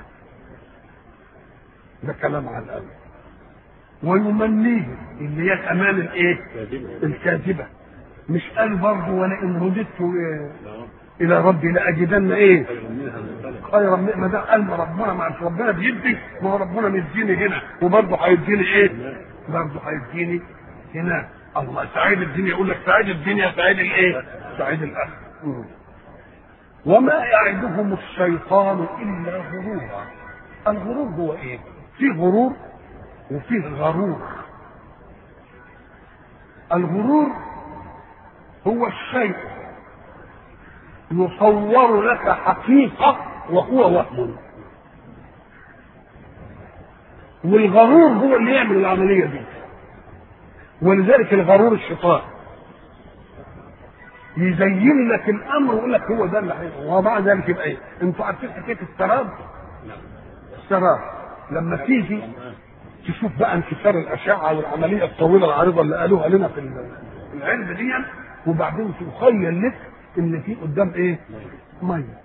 ده كلام على الأمر ويمنيه اللي هي الأمان الإيه؟ الكاذبة مش قال برضه ولئن رددت إلى ربي لأجدن إيه؟ خيرا ما ده قال ما ربنا ما ربنا بيدي ما هو ربنا مديني هنا وبرضه هيديني إيه؟ برضه هيديني هنا الله سعيد الدنيا يقول لك سعيد الدنيا سعيد الإيه؟ سعيد الآخرة وما يعدهم الشيطان إلا غرورا الغرور هو إيه؟ فيه غرور وفيه غرور الغرور هو الشيء يصور لك حقيقة وهو وهم والغرور هو اللي يعمل العملية دي ولذلك الغرور الشيطان يزين لك الامر ويقول لك هو ده اللي هيحصل ومع ذلك يبقى ايه؟ انتوا عارفين حكايه السراب؟ السراب لما تيجي تشوف بقى انكسار الاشعه والعمليه الطويله العريضه اللي قالوها لنا في العلم دي وبعدين تخيل لك ان في قدام ايه؟ ميه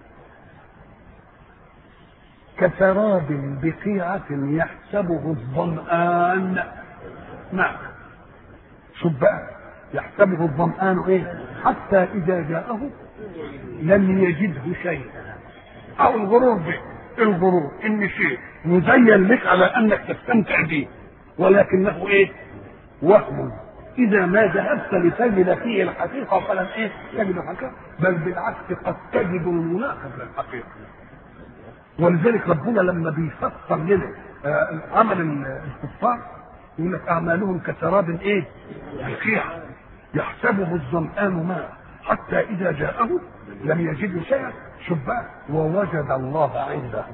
كسراب بقيعة يحسبه الظمآن ماء شوف بقى يحسبه الظمآن ايه؟ حتى إذا جاءه لم يجده شيئا أو الغرور به الغرور ان شيء مزين لك على انك تستمتع به ولكنه ايه وهم اذا ما ذهبت لتجد فيه الحقيقه فلن ايه تجد الحقيقه بل بالعكس قد تجد المناقض للحقيقه ولذلك ربنا لما بيفسر لنا آه عمل الكفار يقول لك اعمالهم كسراب ايه بقيع يحسبه الظمآن ماء حتى اذا جاءه لم يجده شيئا شوف بقى ووجد الله عنده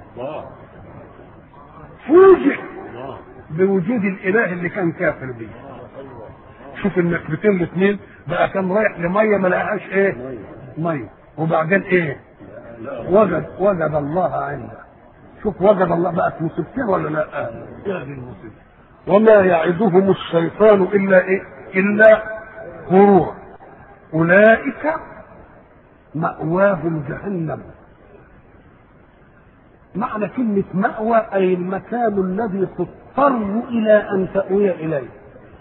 فوجئ بوجود الاله اللي كان كافر بيه شوف النكبتين الاثنين بقى كان رايح لميه ما لقاش ايه ميه وبعدين ايه وجد وجد الله عنده شوف وجد الله بقت مصيبتين ولا لا هذه المصيبه وما يعدهم الشيطان الا ايه الا غرور اولئك مأواهم جهنم معنى كلمة مأوى أي المكان الذي تضطر إلى أن تأوي إليه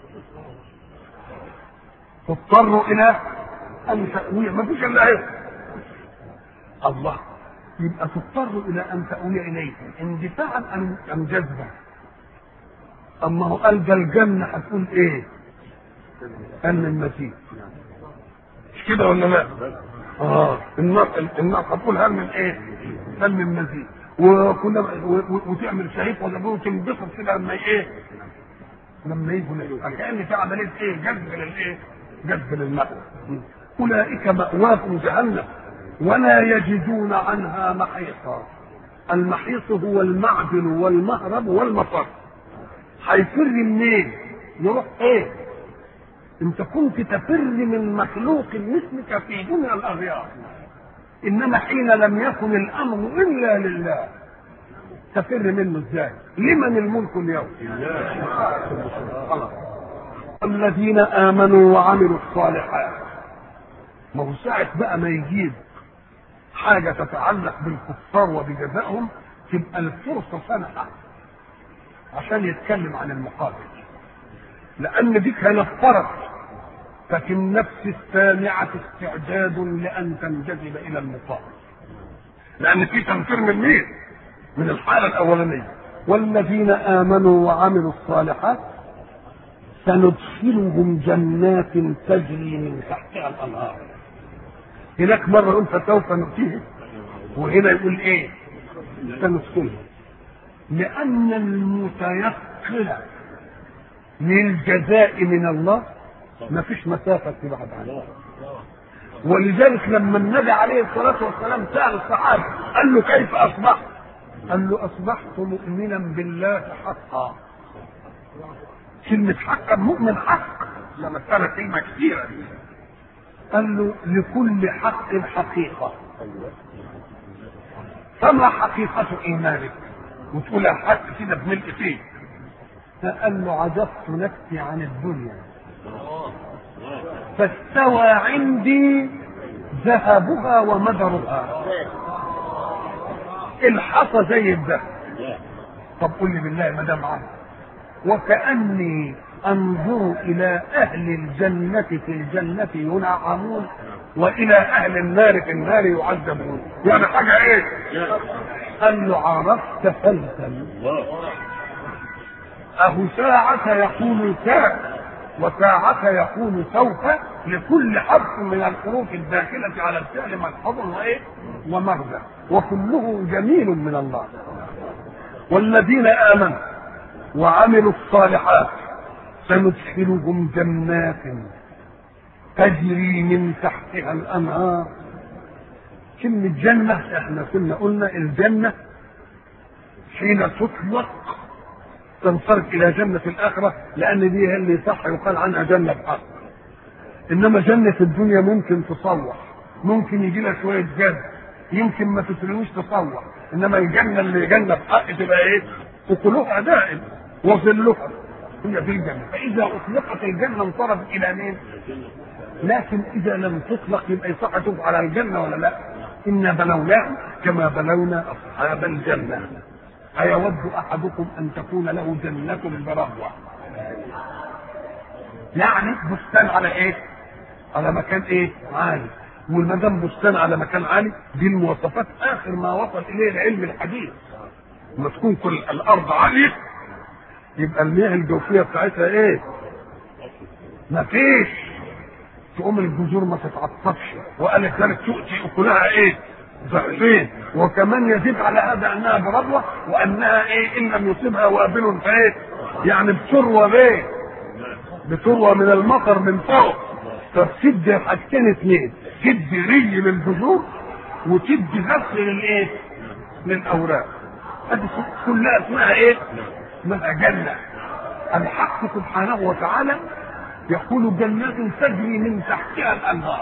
تضطر إلى أن تأوي ما فيش إلا إيه الله يبقى تضطر إلى أن تأوي إليه اندفاعا أم أم جذبا أما هو قال ده الجنة هتقول إيه؟ أن المزيد مش كده ولا لا؟ اه النار النار هتقول هل من ايه؟ هل من مزيد وكنا وتعمل شهيق ولا وتنبسط كده لما ايه؟ لما يجوا كان في عمليه ايه؟ جذب للايه؟ جذب للمأوى اولئك مأواهم جهنم ولا يجدون عنها محيصا المحيص هو المعدن والمهرب والمفر هيفر منين؟ يروح ايه؟ انت كنت تفر من مخلوق مثلك في دنيا الاغيار انما حين لم يكن الامر الا لله تفر منه ازاي لمن الملك اليوم خلاص الذين امنوا وعملوا الصالحات ما هو ساعة بقى ما يجيب حاجة تتعلق بالكفار وبجزائهم تبقى الفرصة سنة عشان يتكلم عن المقابل لأن دي كانت فرض ففي النفس السامعة استعداد لأن تنجذب إلى المقابل لأن في تنفير من مين؟ من الحالة الأولانية والذين آمنوا وعملوا الصالحات سندخلهم جنات تجري من تحتها الأنهار هناك مرة يقول فسوف نؤتيهم وهنا يقول إيه سندخلهم لأن المتيقن للجزاء من الله ما فيش مسافة تبعد عنه ولذلك لما النبي عليه الصلاة والسلام سأل الصحابة قال له كيف أصبحت؟ قال له أصبحت مؤمنا بالله حقا كلمة حقا مؤمن حق لما مسألة كلمة كثيرة قال له لكل حق حقيقة فما حقيقة إيمانك؟ وتقول الحق كده بملء فيه فقال له عجبت نفسي عن الدنيا فاستوى عندي ذهبها ومدرها الحصى زي الذهب طب قول لي بالله ما دام عنه وكأني أنظر إلى أهل الجنة في الجنة ينعمون وإلى أهل النار في النار يعذبون يعني حاجة إيه؟ قال له عرفت فلتا أهو ساعة يقول كان وساعة يقول سوف لكل حرف من الحروف الداخلة على الفعل ملحظ وإيه؟ ومرجع وكله جميل من الله والذين آمنوا وعملوا الصالحات سندخلهم جنات تجري من تحتها الأنهار كلمة جنة احنا كنا قلنا الجنة حين تطلق تنصرف إلى جنة الآخرة لأن دي هي اللي صح يقال عنها جنة بحق إنما جنة الدنيا ممكن تصور ممكن يجي لها شوية جد يمكن ما تتلوش تصور إنما الجنة اللي جنة بحق تبقى إيه؟ أكلها دائم وظلها هي في الجنة فإذا أطلقت الجنة انصرفت إلى مين؟ لكن إذا لم تطلق يبقى يصح على الجنة ولا لا؟ إنا بلوناهم كما بلونا أصحاب الجنة أيود أحدكم أن تكون له جنة بربوة يعني بستان على إيه؟ على مكان إيه؟ عالي وما دام بستان على مكان عالي دي المواصفات آخر ما وصل إليه العلم الحديث لما تكون كل الأرض عالية يبقى المياه الجوفية بتاعتها إيه؟ مفيش تقوم الجذور ما تتعطفش وقالت ذلك تؤتي اكلها ايه؟ ضعفين وكمان يزيد على هذا انها بربوه وانها ايه ان لم يصيبها وابل فايه؟ يعني بتروى بايه؟ بتروى من المطر من فوق فبتدي حاجتين اثنين تدي ري للجذور وتدي غسل للايه؟ للاوراق هذه كلها اسمها ايه؟ اسمها جنه الحق سبحانه وتعالى يقول جنات تجري من تحتها الانهار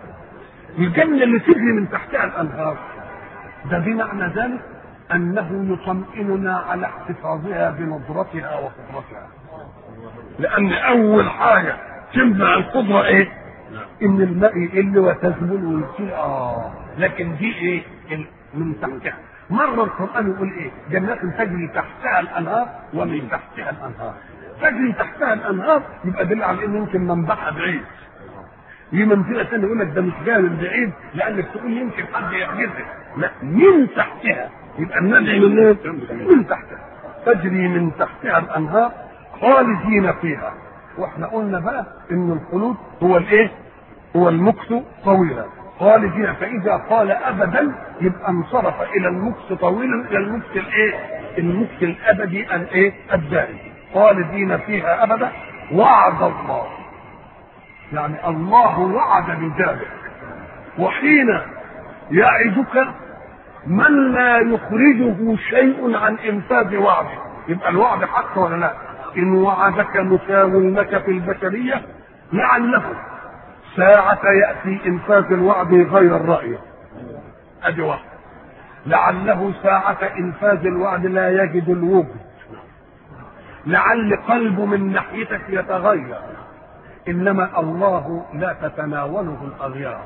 الجنه اللي تجري من تحتها الانهار ده بمعنى ذلك انه يطمئننا على احتفاظها بنضرتها وقدرتها لان اول حاجه تمنع القدره ايه ان الماء يقل وتذبل ويصير اه لكن دي ايه من تحتها مره القران يقول ايه جنات تجري تحتها الانهار ومن تحتها الانهار تجري تحتها الانهار يبقى دل على ان يمكن منبعها بعيد في منطقه ثانيه يقول لك ده مش جاي من بعيد لانك تقول يمكن حد يحجزها لا من تحتها يبقى النبي من ايه؟ من تحتها تجري من تحتها الانهار خالدين فيها واحنا قلنا بقى ان الخلود هو الايه؟ هو المكث طويلا خالدين فاذا قال ابدا يبقى انصرف الى المكث طويلا الى المكث الايه؟ المكث الابدي الايه؟ الدائم خالدين فيها ابدا وعد الله يعني الله وعد بذلك وحين يعدك من لا يخرجه شيء عن انفاذ وعده يبقى الوعد حق ولا لا ان وعدك مساو لك في البشريه لعله ساعة يأتي إنفاذ الوعد غير رأيه أدي واحد لعله ساعة إنفاذ الوعد لا يجد الوجد لعل قلبه من ناحيتك يتغير انما الله لا تتناوله الاغيار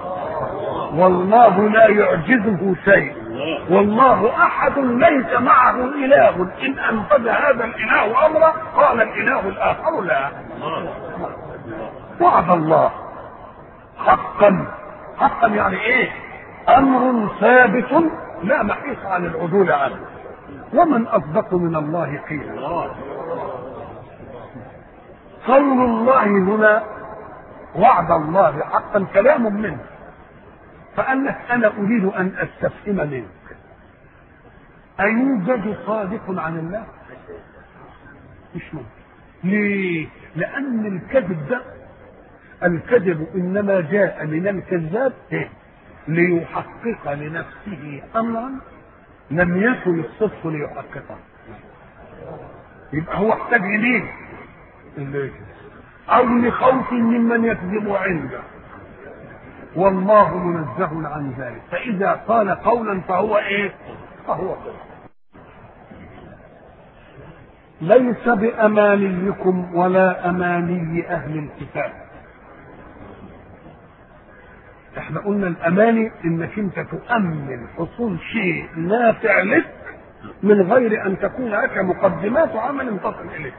والله لا يعجزه شيء والله احد ليس معه اله ان انفذ هذا الاله امره قال الاله الاخر لا وعد الله حقا حقا يعني ايه امر ثابت لا محيص عن العدول عنه ومن اصدق من الله قيلا قول الله هنا وعد الله حقا كلام منه فقال لك انا اريد ان استفهم منك ايوجد صادق عن الله مش ممكن ليه لان الكذب ده الكذب انما جاء من الكذاب ليحقق لنفسه امرا لم يكن الصدق ليحققه يبقى هو احتاج اليه او لخوف ممن يكذب عنده والله منزه عن ذلك فاذا قال قولا فهو ايه فهو قول ليس بامانيكم ولا اماني اهل الكتاب احنا قلنا الاماني انك انت تؤمن حصول شيء نافع لك من غير ان تكون لك مقدمات عمل تصل اليه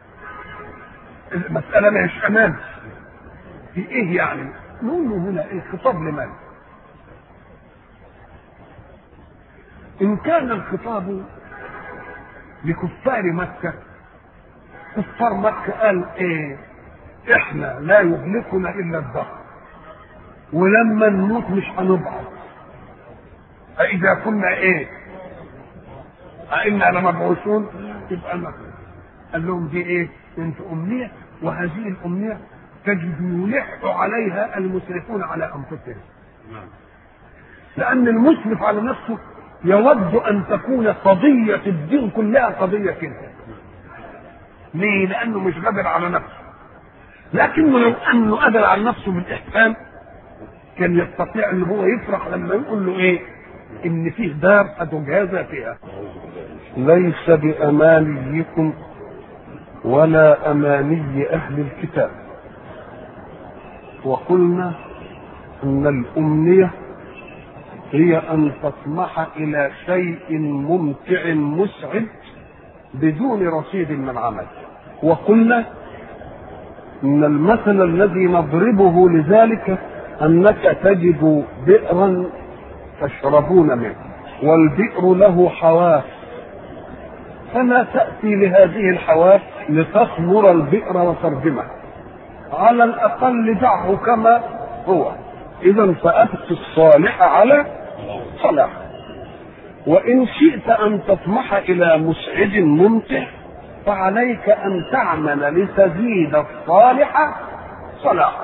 المسألة مش أمان في إيه يعني؟ نقول هنا إيه خطاب لمن؟ إن كان الخطاب لكفار مكة كفار مكة قال إيه؟ إحنا لا يهلكنا إلا الدهر ولما نموت مش هنبعث فإذا كنا إيه؟ أئنا لمبعوثون يبقى مثلا قال لهم دي إيه؟ انت امنيه وهذه الامنيه تجد يلح عليها المسرفون على انفسهم لان المسرف على نفسه يود ان تكون قضيه الدين كلها قضيه كده ليه لانه مش قادر على نفسه لكنه لو انه قادر على نفسه بالاحسان كان يستطيع ان هو يفرح لما يقول له ايه ان فيه دار هتجازى فيها ليس بامانيكم ولا أماني أهل الكتاب وقلنا أن الأمنية هي أن تطمح إلى شيء ممتع مسعد بدون رصيد من عمل وقلنا أن المثل الذي نضربه لذلك أنك تجد بئرا تشربون منه والبئر له حواس فلا تأتي لهذه الحواس لتخمر البئر وترجمه على الأقل دعه كما هو إذا فأبق الصالح على صلاح وإن شئت أن تطمح إلى مسعد ممتع فعليك أن تعمل لتزيد الصالح صلاحا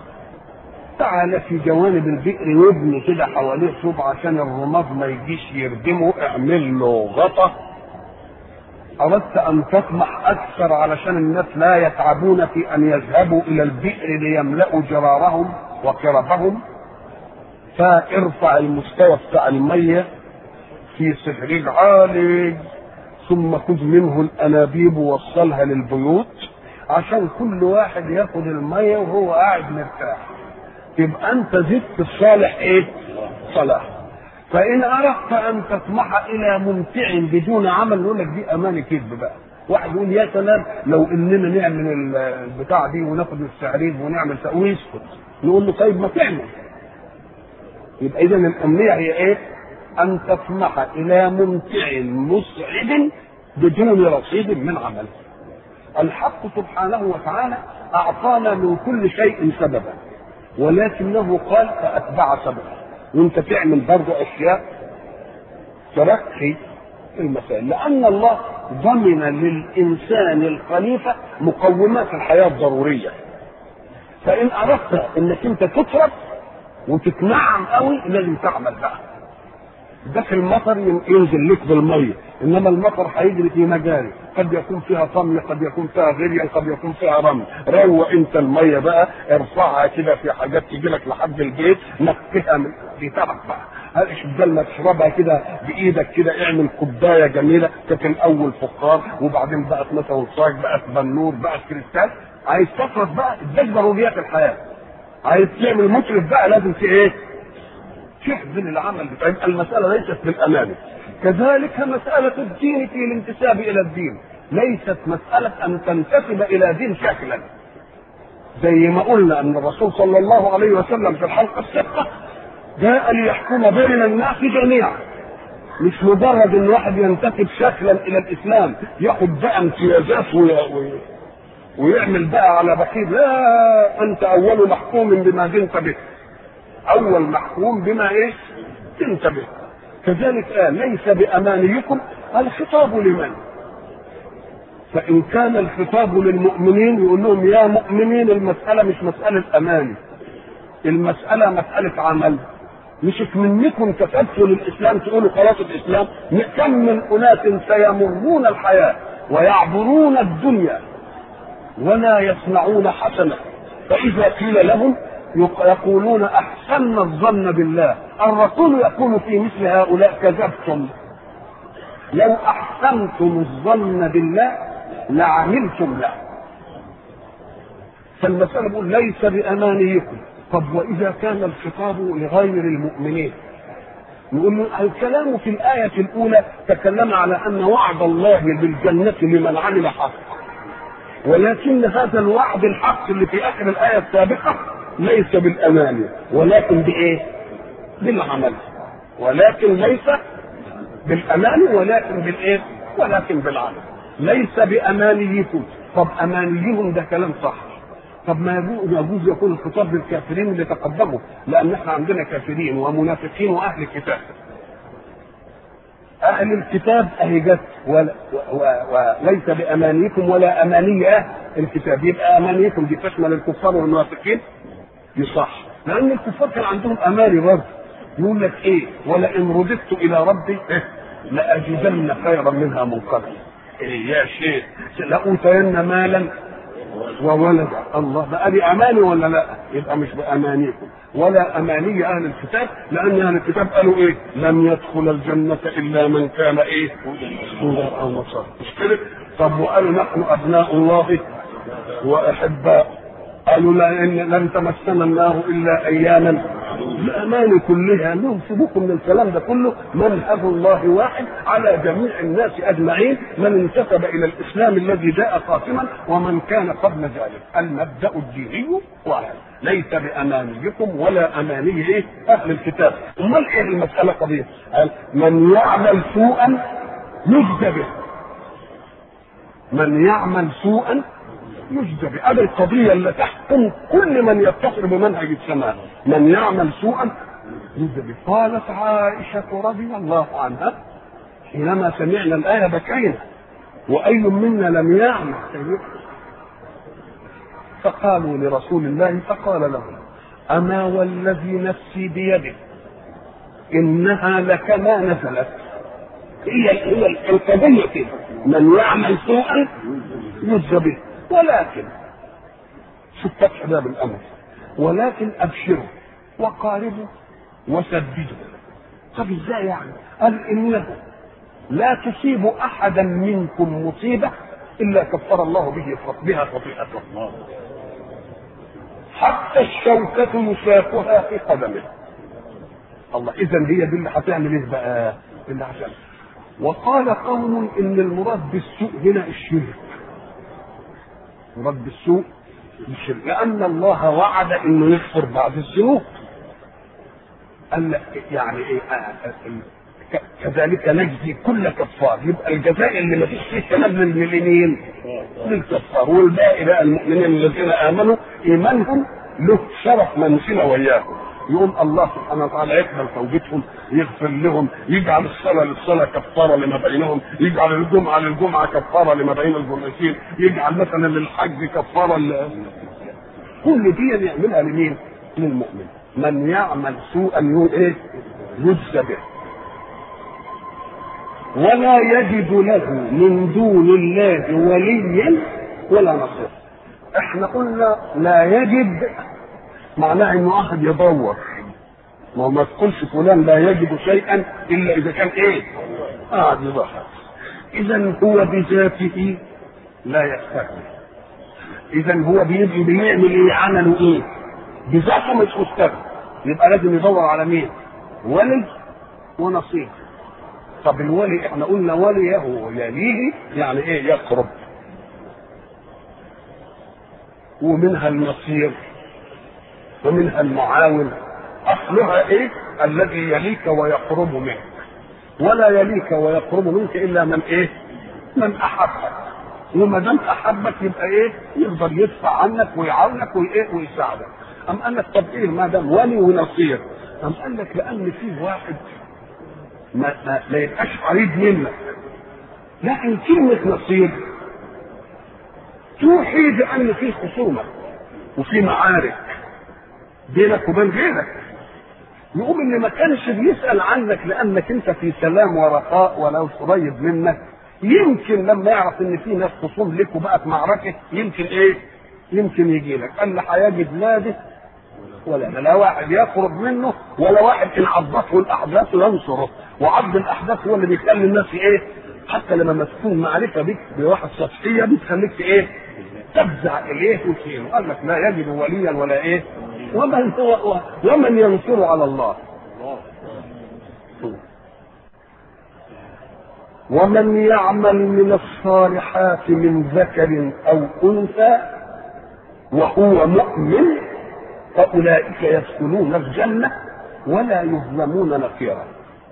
تعال في جوانب البئر وابني كده حواليه صوب عشان الرماد ما يجيش يردمه اعمل له غطا أردت أن تطمح أكثر علشان الناس لا يتعبون في أن يذهبوا إلى البئر ليملأوا جرارهم وكربهم فارفع المستوى بتاع المية في سحريج عالي ثم خذ منه الأنابيب ووصلها للبيوت عشان كل واحد ياخد المية وهو قاعد مرتاح يبقى أنت زدت الصالح إيه؟ صلاح فإن أردت أن تطمح إلى ممتع بدون عمل نقول لك دي أمان كذب بقى واحد يقول يا سلام لو اننا نعمل البتاع دي وناخد السعريب ونعمل ويسكت نقول له طيب ما تعمل يبقى اذا الامنيه هي ايه؟ ان تطمح الى ممتع مسعد بدون رصيد من عمل. الحق سبحانه وتعالى اعطانا من كل شيء سببا ولكنه قال فاتبع سببا وانت تعمل برضه اشياء ترقي المسائل لان الله ضمن للانسان الخليفه مقومات الحياه الضروريه فان اردت انك انت تترك وتتنعم قوي لازم تعمل بقى ده في المطر ينزل لك بالميه انما المطر هيجري في مجاري قد يكون فيها طمي قد يكون فيها غريا قد يكون فيها رمل روق انت الميه بقى ارفعها كده في حاجات تجي لك لحد البيت نقها من في طبق بقى بدل ما تشربها كده بايدك كده اعمل كوبايه جميله كانت الاول فخار وبعدين بقت مثلا صاج بقت بنور بقت كريستال عايز تصرف بقى ده ضروريات الحياه عايز تعمل مشرف بقى لازم في ايه؟ تحزن العمل بتاعك المسألة ليست بالأمانة كذلك مسألة الدين في الانتساب إلى الدين ليست مسألة أن تنتسب إلى دين شكلا زي ما قلنا أن الرسول صلى الله عليه وسلم في الحلقة السابقة جاء ليحكم بين الناس جميعا مش مجرد ان واحد ينتسب شكلا الى الاسلام ياخد بقى امتيازات وي... وي... ويعمل بقى على بخيل لا انت اول محكوم بما دنت به اول محكوم بما ايه دنت به كذلك قال ليس بامانيكم الخطاب لمن فان كان الخطاب للمؤمنين يقول لهم يا مؤمنين المساله مش مساله اماني المساله مساله عمل مش منكم كتبتوا للاسلام تقولوا خلاص الاسلام كم من اناس سيمرون الحياه ويعبرون الدنيا ولا يصنعون حسنه فاذا قيل لهم يقولون احسنا الظن بالله الرسول يقول في مثل هؤلاء كذبتم لو احسنتم الظن بالله لعملتم له فالمسألة بقول ليس بأمانيكم طب وإذا كان الخطاب لغير المؤمنين نقول له الكلام في الآية الأولى تكلم على أن وعد الله بالجنة لمن عمل حق ولكن هذا الوعد الحق اللي في آخر الآية السابقة ليس بالأماني ولكن بإيه؟ بالعمل ولكن ليس بالأماني ولكن بالإيه؟ ولكن بالعمل ليس بأمانيكم طب أمانيهم ده كلام صح طب ما يجوز يجوز يكون الخطاب للكافرين اللي تقدموا لان احنا عندنا كافرين ومنافقين واهل الكتاب اهل الكتاب اهي جت ولا وليس بامانيكم ولا اماني اهل الكتاب يبقى امانيكم دي تشمل الكفار والمنافقين يصح لان الكفار كان عندهم اماني برضه يقول لك ايه ولئن رددت الى ربي إيه؟ لاجدن خيرا منها منقلبا إيه يا شيخ لاوتين مالا وولد الله بقى دي اماني ولا لا؟ يبقى مش بامانيكم ولا اماني اهل الكتاب لان اهل الكتاب قالوا ايه؟ لم يدخل الجنه الا من كان ايه؟ هدى او نصارى مش كده؟ طب وقالوا نحن ابناء الله واحباء قالوا لا إن لن تمسنا النار الا اياما الاماني كلها انهم سيبوكم من الكلام ده كله منهج الله واحد على جميع الناس اجمعين من انتسب الى الاسلام الذي جاء قاسما ومن كان قبل ذلك المبدا الديني واحد ليس بامانيكم ولا اماني ايه اهل الكتاب امال ايه المساله قضيه قال من يعمل سوءا يجزى به من يعمل سوءا يجزى به هذه القضية اللي تحكم كل من يتصل بمنهج السماء من يعمل سوءا يجزى به قالت عائشة رضي الله عنها حينما سمعنا الآية بكينا وأي منا لم يعمل فقالوا لرسول الله فقال لهم أما والذي نفسي بيده إنها لكما نزلت هي هي القضية كده من يعمل سوءا يجزى به ولكن في الفتح باب الامر ولكن ابشروا وقاربوا وسددوا طب ازاي يعني؟ قال انه لا تصيب احدا منكم مصيبه الا كفر الله به بها خطيئته حتى الشوكة يشاكها في قدمه الله اذا هي دي اللي هتعمل ايه بقى؟ اللي هتعمل وقال قوم ان المراد بالسوء هنا الشرك مراد بالسوء الشرك لان الله وعد انه يغفر بعض الذنوب قال يعني ايه كذلك نجزي كل كفار يبقى الجزاء اللي ما فيش فيه كلام للمؤمنين للكفار والباقي بقى المؤمنين الذين امنوا ايمانهم له شرف منزله وياهم يقوم الله سبحانه وتعالى يقبل توبتهم يغفر لهم يجعل الصلاة للصلاة كفارة لما بينهم يجعل الجمعة للجمعة كفارة لما بين الجمعتين يجعل مثلا للحج كفارة ل... كل دي يعملها لمين؟ للمؤمن من يعمل سوءا ايه؟ يجزى به ولا يجد له من دون الله وليا ولا نصير احنا قلنا لا يجد معناه انه احد يدور ما ما تقولش فلان لا يجد شيئا الا اذا كان ايه قاعد يدور اذا هو بذاته لا يستغني اذا هو بيجي بيعمل ايه عمله ايه بذاته مش مستغني يبقى لازم يدور على مين ولي ونصيب طب الولي احنا قلنا وليه يليه يعني ايه يقرب ومنها النصير ومنها المعاون اصلها ايه الذي يليك ويقرب منك ولا يليك ويقرب منك الا من ايه؟ من احبك وما دام احبك يبقى ايه؟ يقدر يدفع عنك ويعاونك وايه ويساعدك. أم قال لك طب ايه ما دام ولي ونصير؟ أم قال لك لأن في واحد ما, ما, ما يبقاش قريب منك. لكن كلمة نصير توحي بأن في خصومة وفي معارك بينك وبين غيرك. يقوم اللي ما كانش بيسأل عنك لأنك أنت في سلام ورخاء ولو قريب منك يمكن لما يعرف ان في ناس خصوم لك وبقت معركه يمكن ايه؟ يمكن يجي لك قال له هيجد نادي ولا لا واحد يقرب منه ولا واحد ان عضته الاحداث ينصره وعض الاحداث هو اللي بيخلي الناس ايه؟ حتى لما مسكون معرفه بك بواحد سطحيه بتخليك ايه؟ تفزع اليه وتشيله قال لك لا يجد وليا ولا ايه؟ ومن هو ومن ينصر على الله ومن يعمل من الصالحات من ذكر او انثى وهو مؤمن فاولئك يدخلون الجنه ولا يظلمون نقيرا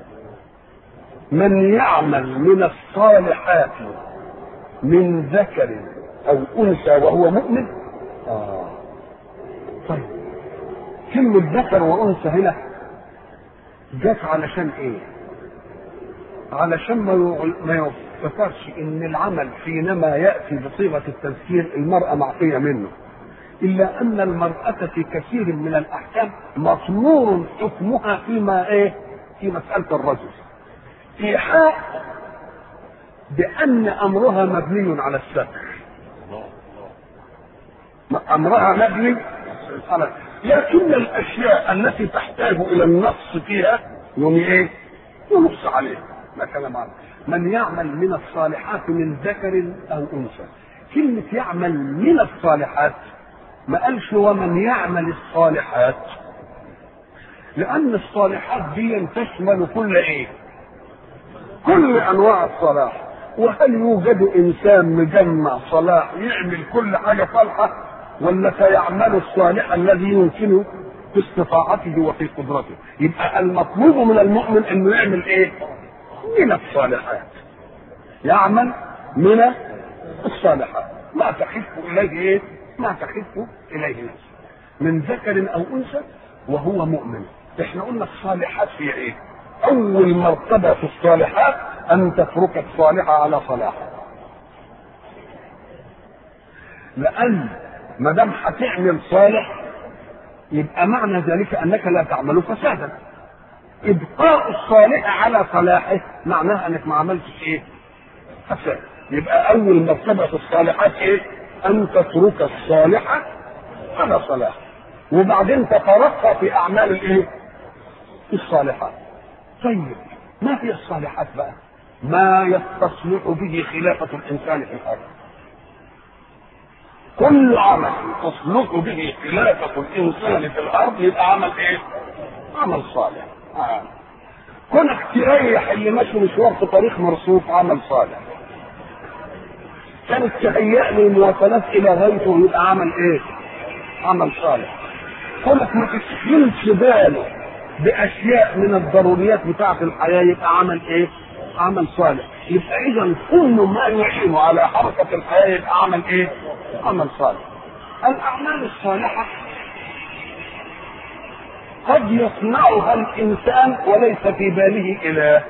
من يعمل من الصالحات من ذكر او انثى وهو مؤمن آه. طيب كلمة ذكر وأنثى هنا جت علشان إيه؟ علشان ما ما يفتكرش ان العمل حينما ياتي بصيغه التذكير المراه معطيه منه الا ان المراه في كثير من الاحكام مطمور حكمها فيما ايه في مساله الرجل ايحاء بان امرها مبني على الستر امرها مبني على لكن الاشياء التي تحتاج الى النص فيها يوم ايه ينص عليها ما كلام عنه من يعمل من الصالحات من ذكر او انثى كلمة يعمل من الصالحات ما قالش ومن يعمل الصالحات لأن الصالحات دي تشمل كل إيه؟ كل أنواع الصلاح وهل يوجد إنسان مجمع صلاح يعمل كل حاجة صالحة ولا سيعمل الصالح الذي يمكنه في استطاعته وفي قدرته يبقى المطلوب من المؤمن انه يعمل ايه من الصالحات يعمل من الصالحات ما تخف اليه ايه ما تخف اليه نفسه من ذكر او انثى وهو مؤمن احنا قلنا الصالحات في ايه اول مرتبه في الصالحات ان تترك الصالحه على صلاحه لان ما دام هتعمل صالح يبقى معنى ذلك انك لا تعمل فسادا ابقاء الصالح على صلاحه معناها انك ما عملتش ايه فساد يبقى اول مرتبه في الصالحات ايه ان تترك الصالح على صلاح وبعدين تترقى في اعمال الايه الصالحات طيب ما هي الصالحات بقى ما يستصلح به خلافه الانسان في الارض كل عمل تصلح به خلافة الإنسان في الأرض يبقى عمل إيه؟ عمل صالح. آه. كونك تريح اللي ماشي مشوار في طريق مرصوف عمل صالح. كانت تهيأ له المواصلات إلى غايته يبقى عمل إيه؟ عمل صالح. كونك ما تشغلش باله بأشياء من الضروريات بتاعة الحياة يبقى عمل إيه؟ عمل صالح. يبقى إذا كل ما يعين على حركة الحياة يبقى عمل إيه؟ عمل صالح الأعمال الصالحة قد يصنعها الإنسان وليس في باله إله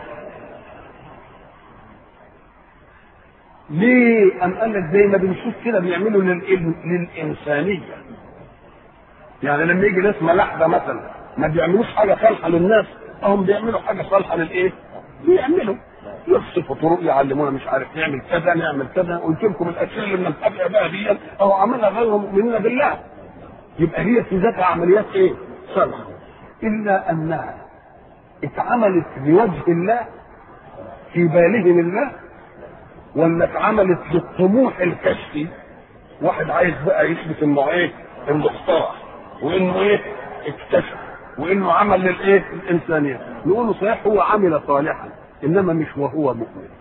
ليه؟ أم قال لك زي ما بنشوف كده بيعملوا للإنسانية يعني لما يجي ناس ملاحدة مثلا ما بيعملوش حاجة صالحة للناس هم بيعملوا حاجة صالحة للإيه؟ بيعملوا يصفوا طرق يعلمونا مش عارف نعمل كذا نعمل كذا قلت لكم الاشياء اللي بنتبع بها دي او عملها غير مؤمنين بالله يبقى هي في ذاتها عمليات ايه؟ صالحه الا انها اتعملت لوجه الله في بالهم الله ولا اتعملت للطموح الكشفي واحد عايز بقى يثبت انه ايه؟ انه اخترع وانه ايه؟ اكتشف وانه عمل للايه؟ الانسانيه نقول له صحيح هو عمل صالحا انما مش وهو مؤمن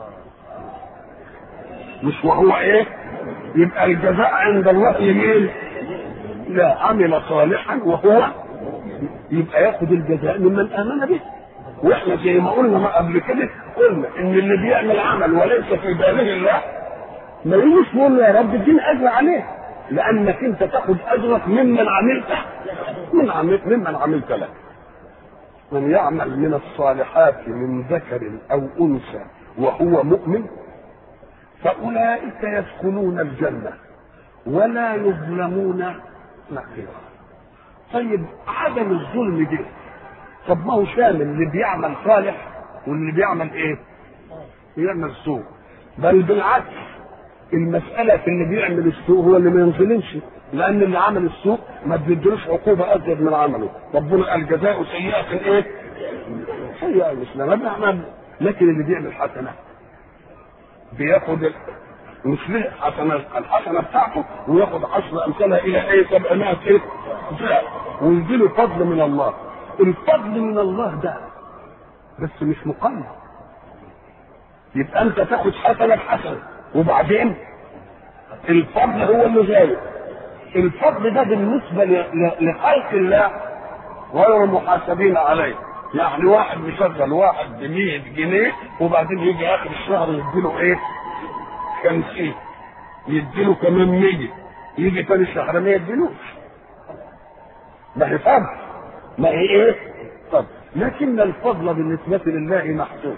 مش وهو ايه يبقى الجزاء عند الله يمين لا عمل صالحا وهو يبقى ياخذ الجزاء ممن امن به واحنا زي ما قلنا ما قبل كده قلنا ان اللي بيعمل عمل وليس في باله الله ما يجيش يقول له يا رب اديني اجر عليه لانك انت تاخد اجرك ممن عملت من عملت ممن عملت له من يعمل من الصالحات من ذكر او انثى وهو مؤمن فاولئك يدخلون الجنه ولا يظلمون نقيرا طيب عدم الظلم ده طب ما هو شامل اللي بيعمل صالح واللي بيعمل ايه؟ بيعمل سوء بل بالعكس المسألة في اللي بيعمل السوء هو اللي ما ينظلمش لأن اللي عمل السوء ما بيدروش عقوبة أزيد من عمله ربنا قال جزاء سيئة إيه؟ سيئة مثل ما بنعمل لكن اللي بيعمل حسنة بياخد مثل حسنة الحسنة بتاعته وياخد عشر أمثالها إلى إيه؟ 700 إيه؟ ويديله فضل من الله الفضل من الله ده بس مش مقيد يبقى انت تاخد حسنه بحسنه وبعدين الفضل هو اللي زايد الفضل ده بالنسبه لخلق الله غير محاسبين عليه يعني واحد مشغل واحد ب 100 جنيه وبعدين يجي اخر الشهر يديله ايه؟ 50 يديله كمان 100 يجي تاني الشهر ما يديلوش ما هي فضل ما هي ايه؟ فضل لكن الفضل بالنسبة لله محسوب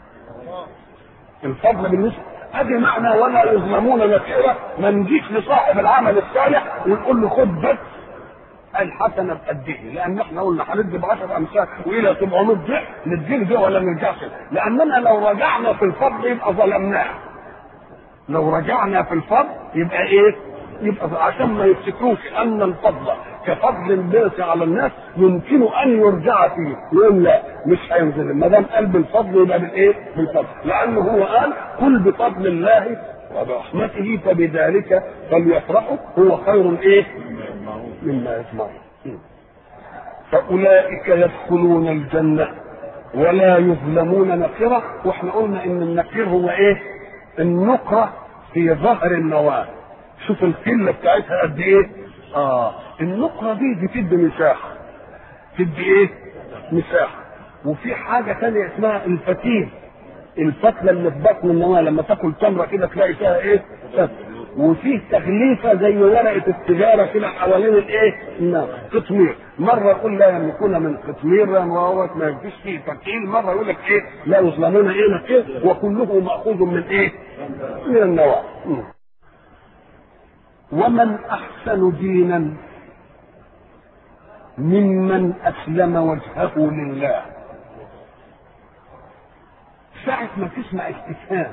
الفضل بالنسبة ادي معنى ولا يظلمون نكيرة ما نجيش لصاحب العمل الصالح ونقول له خد بس الحسنه بقد ايه؟ لان احنا قلنا هندي ب 10 امثال والى 700 ضعف نديله ده ولا نرجعش لاننا لو رجعنا في الفضل يبقى ظلمناه لو رجعنا في الفضل يبقى ايه؟ يبقى عشان ما يفتكروش ان الفضل كفضل الناس على الناس يمكن ان يرجع فيه يقول لا مش هينزل ما دام قلب الفضل يبقى بالايه؟ بالفضل لانه هو قال قل بفضل الله وبرحمته فبذلك فليفرحوا هو خير ايه؟ مما يجمعون فاولئك يدخلون الجنه ولا يظلمون نكره واحنا قلنا ان النكير هو ايه؟ النقره في ظهر النواه شوف القله بتاعتها قد ايه؟ اه النقره دي بتدي مساحه تدي ايه؟ مساحه وفي حاجه ثانيه اسمها الفتيل الفتله اللي في بطن النواه لما تاكل تمره كده تلاقي فيها ايه؟ فتله وفيه تغليفه زي ورقه التجاره كده حوالين الايه؟ النار قطمير مره يقول لا يملكون من قطمير وهو ما يجيش فيه فتيل مره يقول لك ايه؟ لا يظلمون ايه نكير وكله ماخوذ من ايه؟ من النواه ومن احسن دينا ممن اسلم وجهه لله ساعة ما تسمع استفهام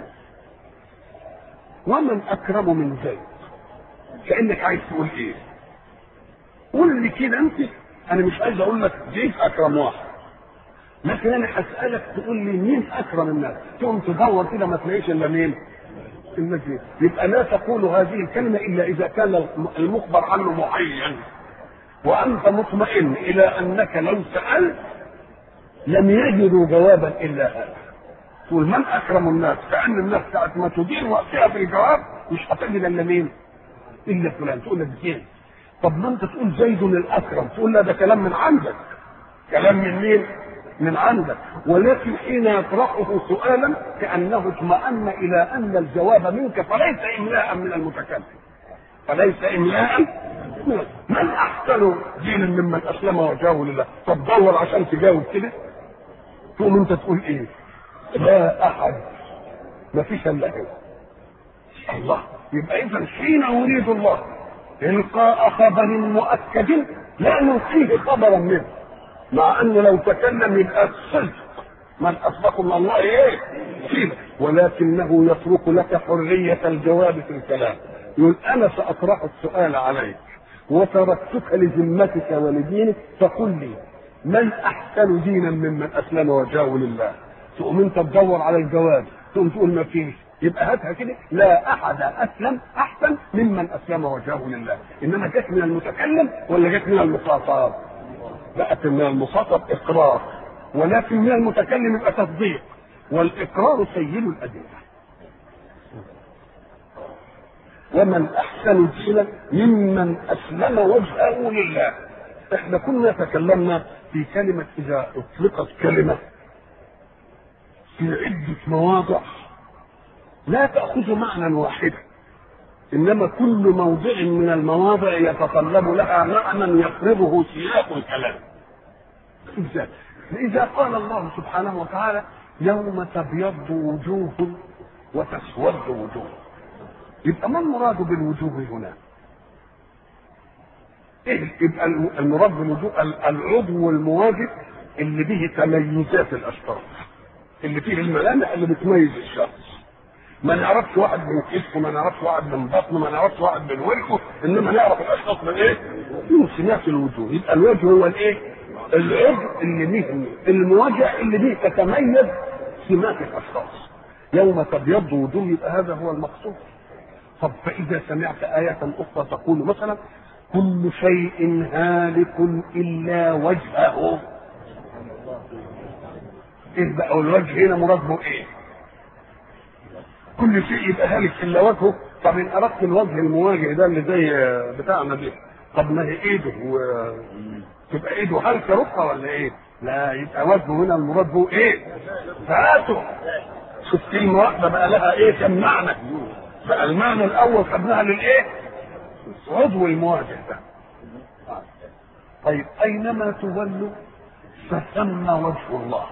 ومن اكرم من زيد كانك عايز تقول ايه قول لي كده انت انا مش عايز اقول لك زيد اكرم واحد لكن انا هسالك تقول لي مين اكرم الناس تقوم تدور كده ما تلاقيش الا مين المجلس يبقى لا تقول هذه الكلمة إلا إذا كان المخبر عنه معين وأنت مطمئن إلى أنك لو سألت لم يجدوا جوابا إلا هذا تقول من أكرم الناس كأن الناس ساعة ما تدير وقتها في الجواب مش هتجد إلا مين؟ إلا فلان تقول لك زين طب ما أنت تقول زيد الأكرم تقول لا ده كلام من عندك كلام من مين؟ من عندك ولكن حين يطرحه سؤالا كانه اطمأن الى ان الجواب منك فليس املاء من المتكلم فليس املاء من احسن دينا ممن اسلم وجهه لله طب دور عشان تجاوب كده تقوم انت تقول ايه لا احد ما فيش الا هو الله يبقى اذا حين يريد الله القاء خبر مؤكد لا نلقيه خبرا منه مع انه لو تكلم يبقى الصدق من اصدق من الله ايه؟ فيه ولكنه يترك لك حريه الجواب في الكلام يقول انا ساطرح السؤال عليك وتركتك لذمتك ولدينك فقل لي من احسن دينا ممن اسلم وجهه لله تقوم انت تدور على الجواب تقوم تقول ما فيش يبقى هاتها كده لا احد اسلم احسن ممن اسلم وجهه لله انما جت من المتكلم ولا جت من المخاطب بقت من المخاطب اقرار ولكن من المتكلم يبقى تصديق والاقرار سيد الادله ومن احسن دينا ممن اسلم وجهه لله احنا كنا تكلمنا في كلمه اذا اطلقت كلمه في عدة مواضع لا تأخذ معنى واحدا إنما كل موضع من المواضع يتطلب لها معنى يفرضه سياق الكلام إذا إذا قال الله سبحانه وتعالى يوم تبيض وجوه وتسود وجوه يبقى ما المراد بالوجوه هنا؟ ايه يبقى المراد بالوجوه العضو المواجب اللي به تميزات الاشخاص اللي فيه الملامح اللي بتميز الشخص ما نعرفش واحد من كتفه ما نعرفش واحد من بطنه ما نعرفش واحد من وركه انما نعرف الاشخاص من ايه؟ من سمات الوجوه يبقى الوجه هو الايه؟ العضو اللي به المواجهه اللي به تتميز سمات الاشخاص يوم تبيض وجوه يبقى هذا هو المقصود طب فاذا سمعت ايه اخرى تقول مثلا كل شيء هالك الا وجهه ايه بقى الوجه هنا مراده ايه كل شيء يبقى هالك الا وجهه طب ان اردت الوجه المواجه ده اللي زي بتاعنا ده طب ما هي ايده و... تبقى ايده هالكه رقه ولا ايه لا يبقى وجهه هنا المراد هو ايه ذاته شوف كلمه واحده بقى لها ايه كم معنى بقى المعنى الاول خدناها للايه عضو المواجه ده طيب اينما تولوا فثم وجه الله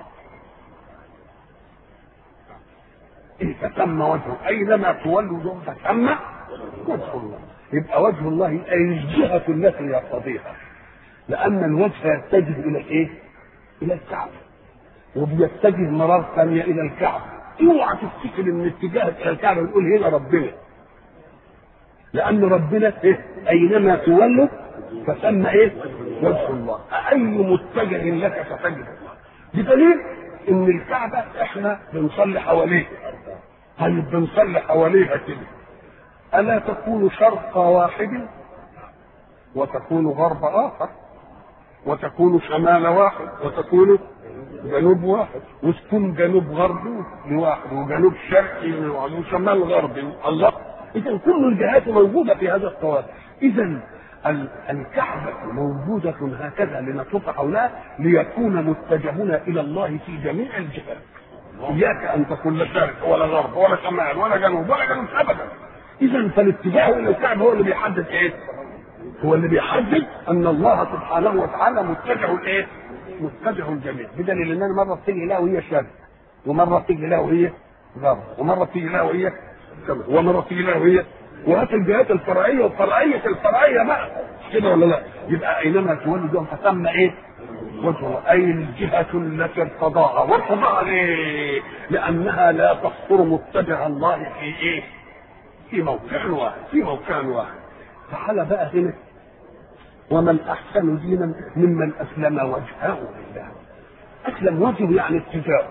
إيه فثم وجهه اينما تولوا فثم وجه الله يبقى وجه الله اي الجهه التي يقتضيها لان الوجه يتجه الى الايه؟ الى الكعبه وبيتجه مرار ثانيه الى الكعبه اوعى تفتكر ان اتجاهك الى الكعبه يقول هنا ربنا لان ربنا إيه؟ اينما تولوا فثم ايه؟ وجه الله اي متجه لك فتجد بدليل ان الكعبه احنا بنصلي حواليها طيب بنصلي حواليها كده الا تكون شرق واحد وتكون غرب اخر وتكون شمال واحد وتكون جنوب واحد وتكون جنوب غربي لواحد وجنوب شرقي لواحد وشمال غربي الله اذا كل الجهات موجوده في هذا الطواف اذا الكعبة موجودة هكذا لنطوف حولها ليكون متجهنا إلى الله في جميع الجهات إياك أن تكون لا شرق ولا غرب ولا شمال ولا جنوب ولا جنوب أبدا إذا فالاتجاه إلى الكعبة هو اللي بيحدد إيه؟ هو اللي بيحدد أن الله سبحانه وتعالى متجه إيه؟ متجه الجميع بدليل أن أنا مرة تيجي له وهي شرق ومرة تيجي له وهي غرب ومرة تيجي له وهي شمال ومرة تيجي له وهي وهات الجهات الفرعيه والفرعيه الفرعيه بقى كده ولا لا؟ يبقى اينما تولدوا فثم ايه؟ وجهه اي الجهه التي ارتضاها وارتضاها ليه؟ لانها لا تخطر متجه الله في ايه؟ في موقع واحد في موقع واحد تعالى بقى هنا ومن احسن دينا ممن اسلم وجهه لله اسلم وجهه يعني اتجاهه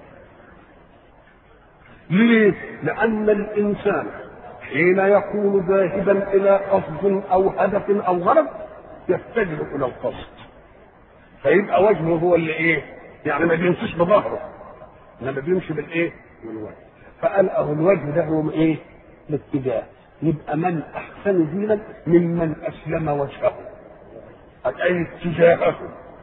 ليه؟ لان الانسان حين يكون ذاهبا الى قصد او هدف او غرض يتجه الى القصد فيبقى وجهه هو اللي ايه يعني ما بيمشيش بظهره انما بيمشي بالايه بالوجه فقال اهو الوجه ده هو ايه الاتجاه يبقى من احسن دينا ممن اسلم وجهه اي اتجاهه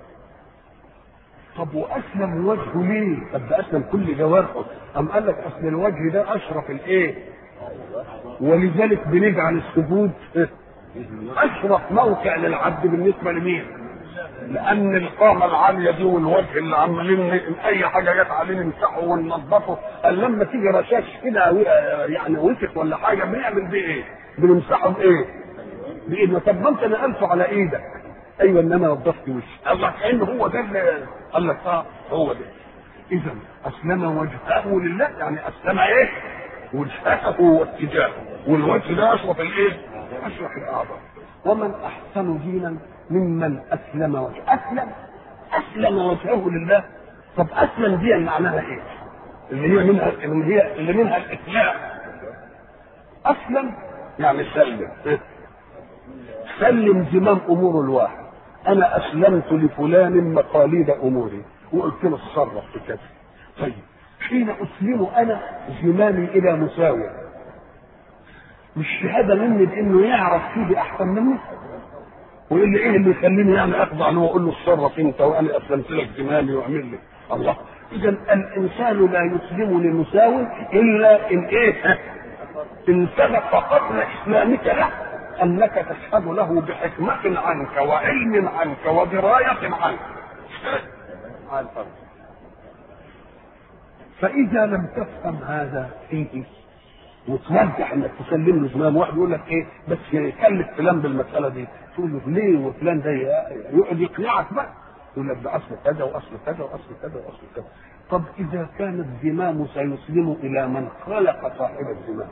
طب واسلم وجهه ليه؟ طب ده اسلم كل جوارحه ام قال لك اصل الوجه ده اشرف الايه؟ ولذلك بنجعل السجود اشرف موقع للعبد بالنسبه لمين؟ لان القامه العاليه دي والوجه اللي عمالين اي حاجه جت عليه نمسحه وننظفه قال لما تيجي رشاش كده يعني وسخ ولا حاجه بنعمل بيه ايه؟ بنمسحه بايه؟ بايدنا طب ما انت نقلته على ايدك ايوه انما نظفت وشي الله كانه هو ده اللي قال لك اه هو ده اذا اسلم وجهه لله يعني اسلم ايه؟ وجهته واتجاهه والوجه ده اشرف الايه؟ اشرف الاعضاء ومن احسن دينا ممن اسلم وجهه اسلم اسلم وجهه لله طب اسلم دي معناها ايه؟ اللي هي منها اللي هي اللي منها الاسلام اسلم يعني سلم سلم زمام امور الواحد انا اسلمت لفلان مقاليد اموري وقلت له اتصرف في كذا طيب حين اسلم انا زمامي الى مساوي مش شهاده مني بانه يعرف فيه احسن مني ويقول لي ايه اللي يخليني يعني اخضع له واقول له اتصرف انت وانا اسلمت لك زمامي واعمل لي الله اذا اذا الانسان لا يسلم لمساو الا ان ايه ان سبق قبل اسلامك له انك تشهد له بحكمه عنك وعلم عنك ودرايه عنك فاذا لم تفهم هذا فيه وترجح انك تسلم له زمام واحد يقول لك ايه بس يكلف فلان بالمساله دي تقول له ليه وفلان ده يقعد يقنعك بقى يقول لك ده اصل كذا واصل كذا واصل كذا واصل كذا طب اذا كان الزمام سيسلم الى من خلق صاحب الزمام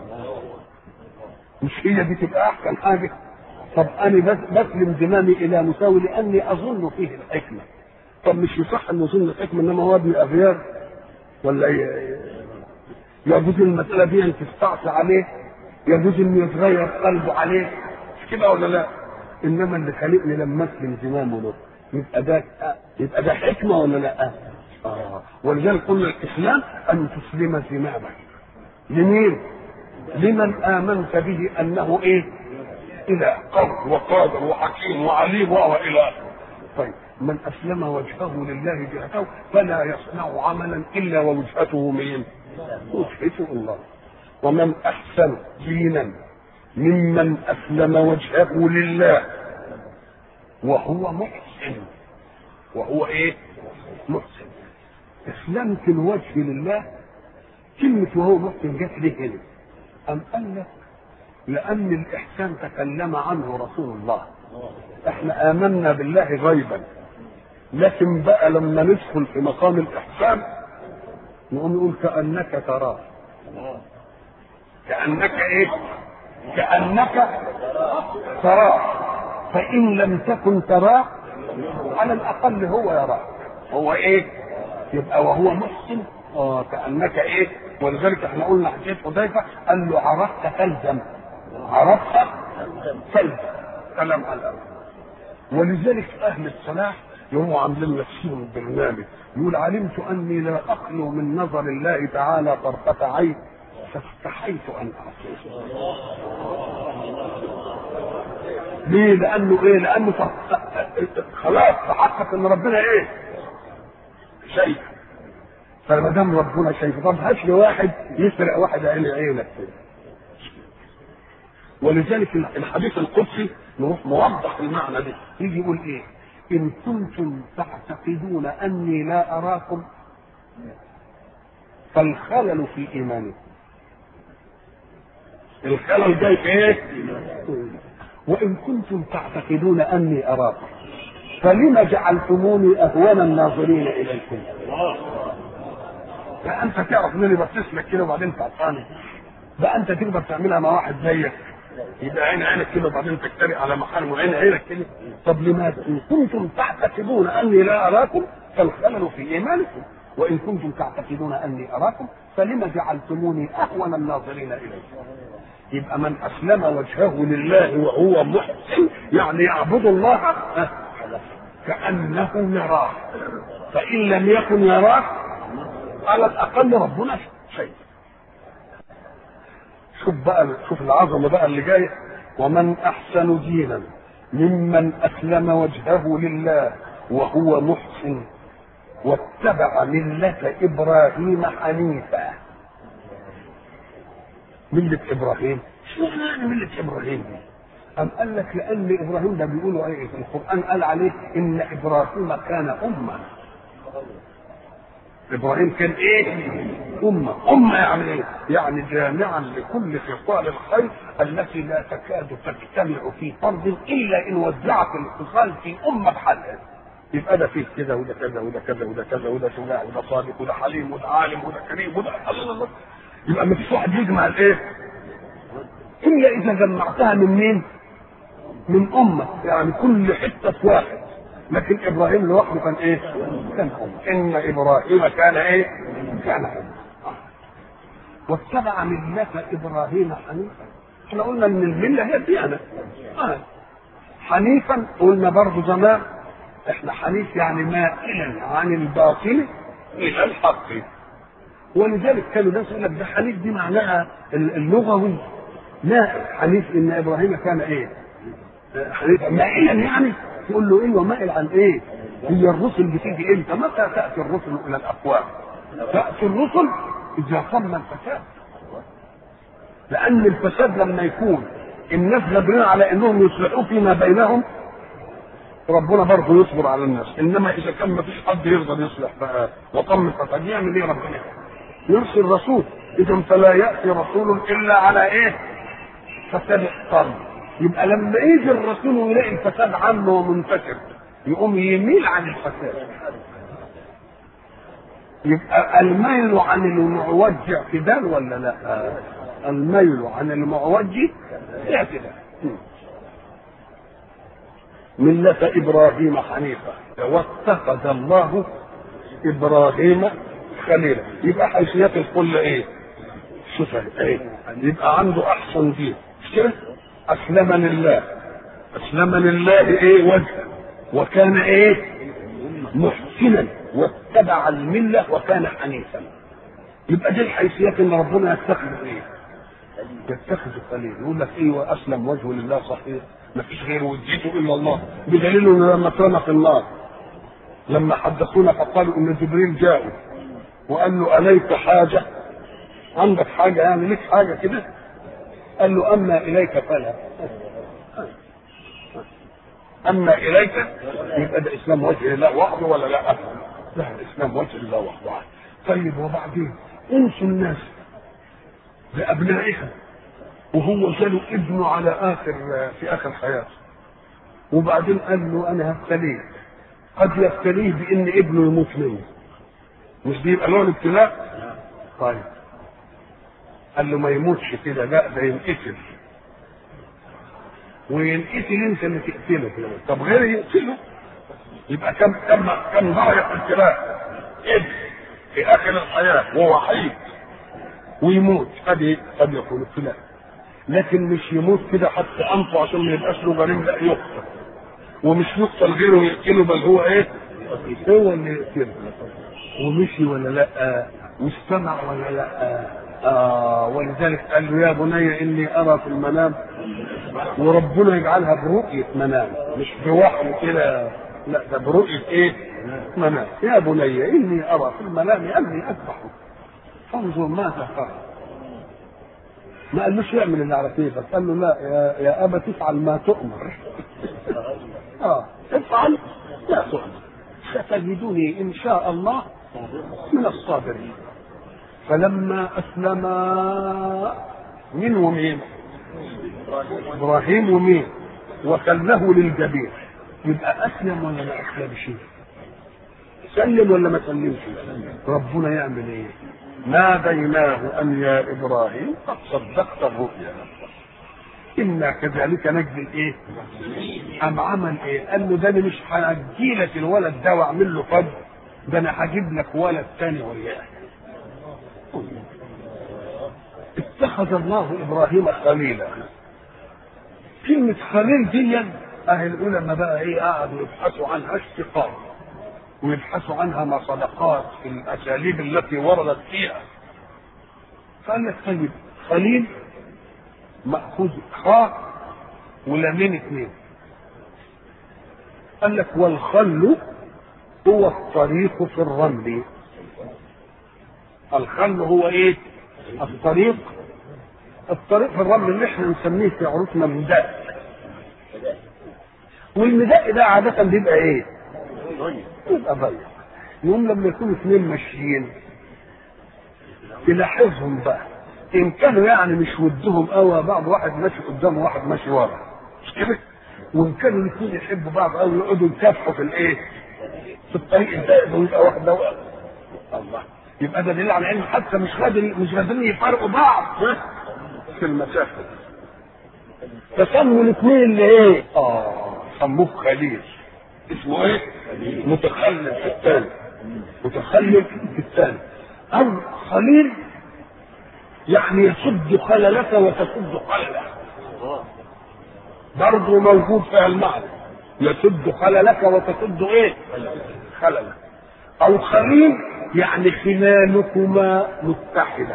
مش هي دي تبقى احسن حاجه طب انا بس بسلم زمامي الى مساوي لاني اظن فيه الحكمه طب مش يصح ان يظن الحكمه انما هو ابن اغيار ولا يجوز المساله دي ان تستعصي عليه يجوز انه يتغير قلبه عليه مش كده ولا لا انما اللي خلقني لما اسلم زمامه ده يبقى ده يبقى ده حكمه ولا لا؟ اه ولذلك قلنا الاسلام ان تسلم زمامك لمين؟ لمن امنت به انه ايه؟ اله قوي وقادر وحكيم وعليم وهو اله طيب من اسلم وجهه لله جهته فلا يصنع عملا الا ووجهته مين؟ وجهته الله ومن احسن دينا ممن اسلم وجهه لله وهو محسن وهو ايه محسن اسلمت الوجه لله كلمة وهو محسن جت ليه هنا أم قال لك لأن الإحسان تكلم عنه رسول الله احنا آمنا بالله غيبا لكن بقى لما ندخل في مقام الإحسان نقوم نقول كأنك تراه كأنك ايه كأنك تراه فإن لم تكن تراه على الأقل هو يراك هو إيه؟ يبقى وهو محسن اه كأنك إيه؟ ولذلك احنا قلنا حديث حذيفة قال له عرفت فالزم عرفت فالزم كلام على ولذلك أهل الصلاح يقوموا عاملين نفسهم برنامج يقول علمت أني لا أخلو من نظر الله تعالى طرفة عين فاستحيت أن أعصيه ليه؟ لأنه إيه؟ لأنه خلاص تحقق إن ربنا إيه؟ شايف. فما دام ربنا شايف طب هات لي واحد يسرق واحد عين عينك كده. ولذلك الحديث القدسي نروح موضح المعنى ده يجي يقول ايه؟ ان كنتم تعتقدون اني لا اراكم فالخلل في ايمانكم. الخلل جاي في ايه؟ وإن كنتم تعتقدون أني أراكم فلم جعلتموني أهون الناظرين إليكم بقى أنت تعرف إنني بصيص لك كده وبعدين تعطاني بقى أنت تقدر تعملها مع واحد زيك يبقى عين عينك كده وبعدين تجترئ على محارم وعين عينك كده طب لماذا؟ إن كنتم تعتقدون أني لا أراكم فالخلل في إيمانكم وإن كنتم تعتقدون أني أراكم فلم جعلتموني أهون الناظرين إليكم يبقى من اسلم وجهه لله وهو محسن يعني يعبد الله كانه يراه فان لم يكن يراه على الاقل ربنا شيء شوف بقى شوف العظمه بقى اللي جايه ومن احسن دينا ممن اسلم وجهه لله وهو محسن واتبع مله ابراهيم حنيفا ملة إبراهيم شو معنى ملة إبراهيم دي؟ أم قال لك لأن إبراهيم ده بيقولوا إيه في القرآن قال عليه إن إبراهيم كان أمة إبراهيم كان إيه؟ أمة أمة يعني إيه؟ يعني جامعا لكل خصال الخير التي لا تكاد تجتمع في فرد إلا إن وزعت الخصال في أمة بحالها يبقى ده فيه كذا وده كذا وده كذا وده كذا وده شجاع وده صادق وده حليم وده عالم وده كريم وده الله الله يبقى ما فيش واحد يجمع الايه؟ الا اذا جمعتها من مين؟ من امه يعني كل حته في واحد لكن ابراهيم لوحده كان ايه؟ كان امه ان ابراهيم كان ايه؟ كان امه واتبع مله ابراهيم حنيفا احنا قلنا ان المله هي الديانه آه. حنيفا قلنا برضه زمان احنا حنيف يعني مائلا عن الباطل الى الحق ولذلك كانوا ناس يقول لك ده حنيف دي معناها اللغوي لا حنيف ان ابراهيم كان ايه؟ حنيف مائلا يعني تقول له ايه ومائل عن ايه؟ هي الرسل بتيجي امتى متى تاتي الرسل الى الاقوام تاتي الرسل اذا تم الفساد لان الفساد لما يكون الناس قادرين على انهم يصلحوا فيما بينهم ربنا برضه يصبر على الناس انما اذا كان ما فيش حد يقدر يصلح بقى وطم الفساد يعمل ايه ربنا يرسل رسول اذا فلا ياتي رسول الا على ايه فساد القرن يبقى لما يجي الرسول ويلاقي الفساد عام ومنتشر يقوم يميل عن الفساد يبقى الميل عن المعوج اعتدال ولا لا الميل عن المعوج اعتدال ملة إبراهيم حنيفة واتخذ الله إبراهيم خليلا يبقى حيثيات الكل إيه؟ شوف إيه؟ يبقى عنده أحسن دين مش كده؟ أسلم لله أسلم لله إيه وجهه وكان إيه؟ محسنا واتبع الملة وكان حنيفا يبقى دي الحيثيات ان ربنا يتخذ ايه؟ يتخذ خليل يقول لك ايه واسلم وجهه لله صحيح ما فيش غيره وديته الا الله بدليل انه لما كان في النار لما حدثونا فقالوا ان جبريل جاء وقال له اليك حاجه عندك حاجه يعني ليك حاجه كده قال له اما اليك فلا اما اليك يبقى ده اسلام وجه الله وحده ولا لا؟ لا الاسلام وجه الله وحده طيب وبعدين انسوا الناس بابنائها وهو جاله ابنه على اخر في اخر حياته وبعدين قال له انا هبتليه قد يبتليه بان ابنه يموت منه مش دي يبقى نوع الابتلاء؟ طيب قال له ما يموتش كده لا ده ينقتل وينقتل انت اللي تقتله طب غيره يقتله يبقى كم كم كم ضعف الابتلاء ابن في اخر الحياه وهو حي ويموت قد قد يكون ابتلاء لكن مش يموت كده حتى انفه عشان ما يبقاش له جريم لا يقتل ومش يقتل غيره يقتله بل هو ايه؟ هو اللي يقتله ومشي ولا لا واستمع ولا لا آه ولذلك قال له يا بني اني ارى في المنام وربنا يجعلها برؤية منام مش بوحي كده لا ده برؤية ايه؟ منام يا بني اني ارى في المنام اني اذبحك فانظر ماذا ترى ما قالوش يعمل اللي على كيفك قال له لا يا, يا ابا تفعل ما تؤمر اه افعل ما تؤمر ستجدني ان شاء الله من الصابرين فلما اسلما من ومين ابراهيم ومين وكله للجبير يبقى اسلم ولا ما اسلمش سلم ولا ما سلمش ربنا يعمل ايه ناديناه ان يا ابراهيم قد صدقت الرؤيا انا كذلك نجزي الايه ام عمل ايه قال له ده انا مش هدي لك الولد ده واعمل له فضل ده انا هجيب لك ولد تاني وياه اتخذ الله ابراهيم خليلا كلمة خليل دي أهل العلماء بقى إيه قعدوا يبحثوا عنها اشتقاق ويبحثوا عنها مصدقات في الأساليب التي وردت فيها فقال لك طيب خليل مأخوذ خاء ولامين اثنين قال لك والخل هو الطريق في الرمل الخل هو ايه الطريق الطريق في الرمل اللي احنا نسميه في عروسنا مداء والمداء ده عادة بيبقى ايه؟ بيبقى ضيق يوم لما يكونوا اثنين ماشيين تلاحظهم بقى ان كانوا يعني مش ودهم قوي بعض واحد ماشي قدام وواحد ماشي ورا مش كده؟ وان كانوا الاثنين يحبوا بعض قوي يقعدوا يكافحوا في الايه؟ في الطريق الدائم ويبقى واحد ده الله يبقى ده دليل على ان حتى مش قادر مش قادرين يفرقوا بعض في المسافه فسموا الاثنين اللي ايه؟ اه سموه خليل اسمه ايه؟ متخلف في الثاني متخلف في الثاني او خليل يعني يسد خللك وتسد خلله برضه موجود في المعنى يسد خللك وتسد ايه؟ خللك او خليل يعني خلالكما متحده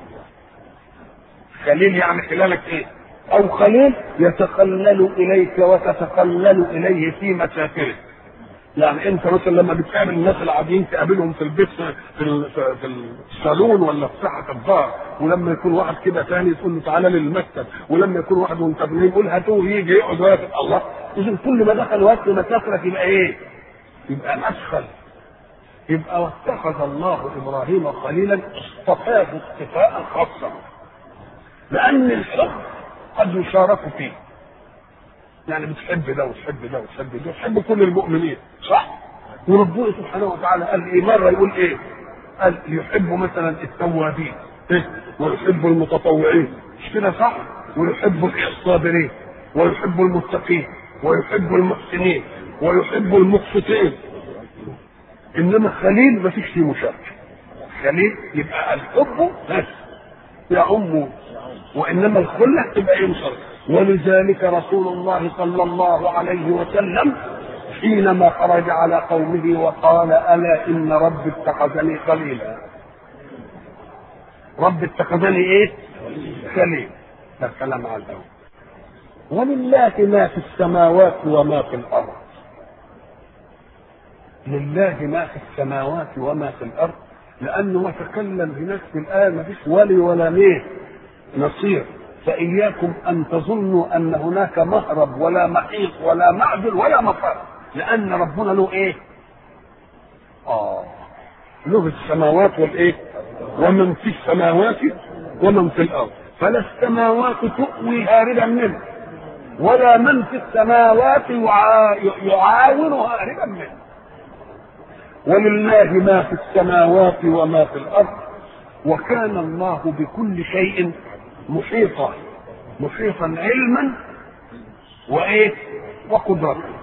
خليل يعني خلالك ايه؟ او خليل يتخلل اليك وتتخلل اليه في مسافره يعني انت مثلا لما بتقابل الناس العاديين تقابلهم في البيت في في, في, في الصالون ولا في ساحه الدار ولما يكون واحد كده ثاني تقول له تعالى للمكتب ولما يكون واحد وانت يقول هاتوه يجي يقعد واقف الله اذا كل ما دخل وقت ما كثرت يبقى ايه؟ يبقى اسفل يبقى واتخذ الله ابراهيم خليلا اصطفاه اصطفاء خاصا لان الحب قد يشارك فيه يعني بتحب ده وتحب ده وتحب ده وتحب كل المؤمنين صح وربنا سبحانه وتعالى قال ايه مره يقول ايه قال يحب مثلا التوابين إيه؟ ويحب المتطوعين مش كده صح ويحب الصابرين ويحب المتقين ويحب المحسنين ويحب المقسطين انما خليل ما فيش فيه مشاركه خليل يبقى الحب بس يعم وانما الخله تبقى ايه مشاركه ولذلك رسول الله صلى الله عليه وسلم حينما خرج على قومه وقال الا ان ربي اتخذني خليلا رب اتخذني ايه خليل ده الكلام على الاول ولله ما في السماوات وما في الارض لله ما في السماوات وما في الارض لانه تكلم هناك في الايه ما فيش ولي ولا ميه نصير فإياكم أن تظنوا أن هناك مهرب ولا محيط ولا معدل ولا مفر لأن ربنا له إيه؟ آه له السماوات والإيه؟ ومن في السماوات ومن في الأرض فلا السماوات تؤوي هاربا منه ولا من في السماوات يعاون هاربا منه ولله ما في السماوات وما في الأرض وكان الله بكل شيء محيطا محيطا علما وايه وقدرة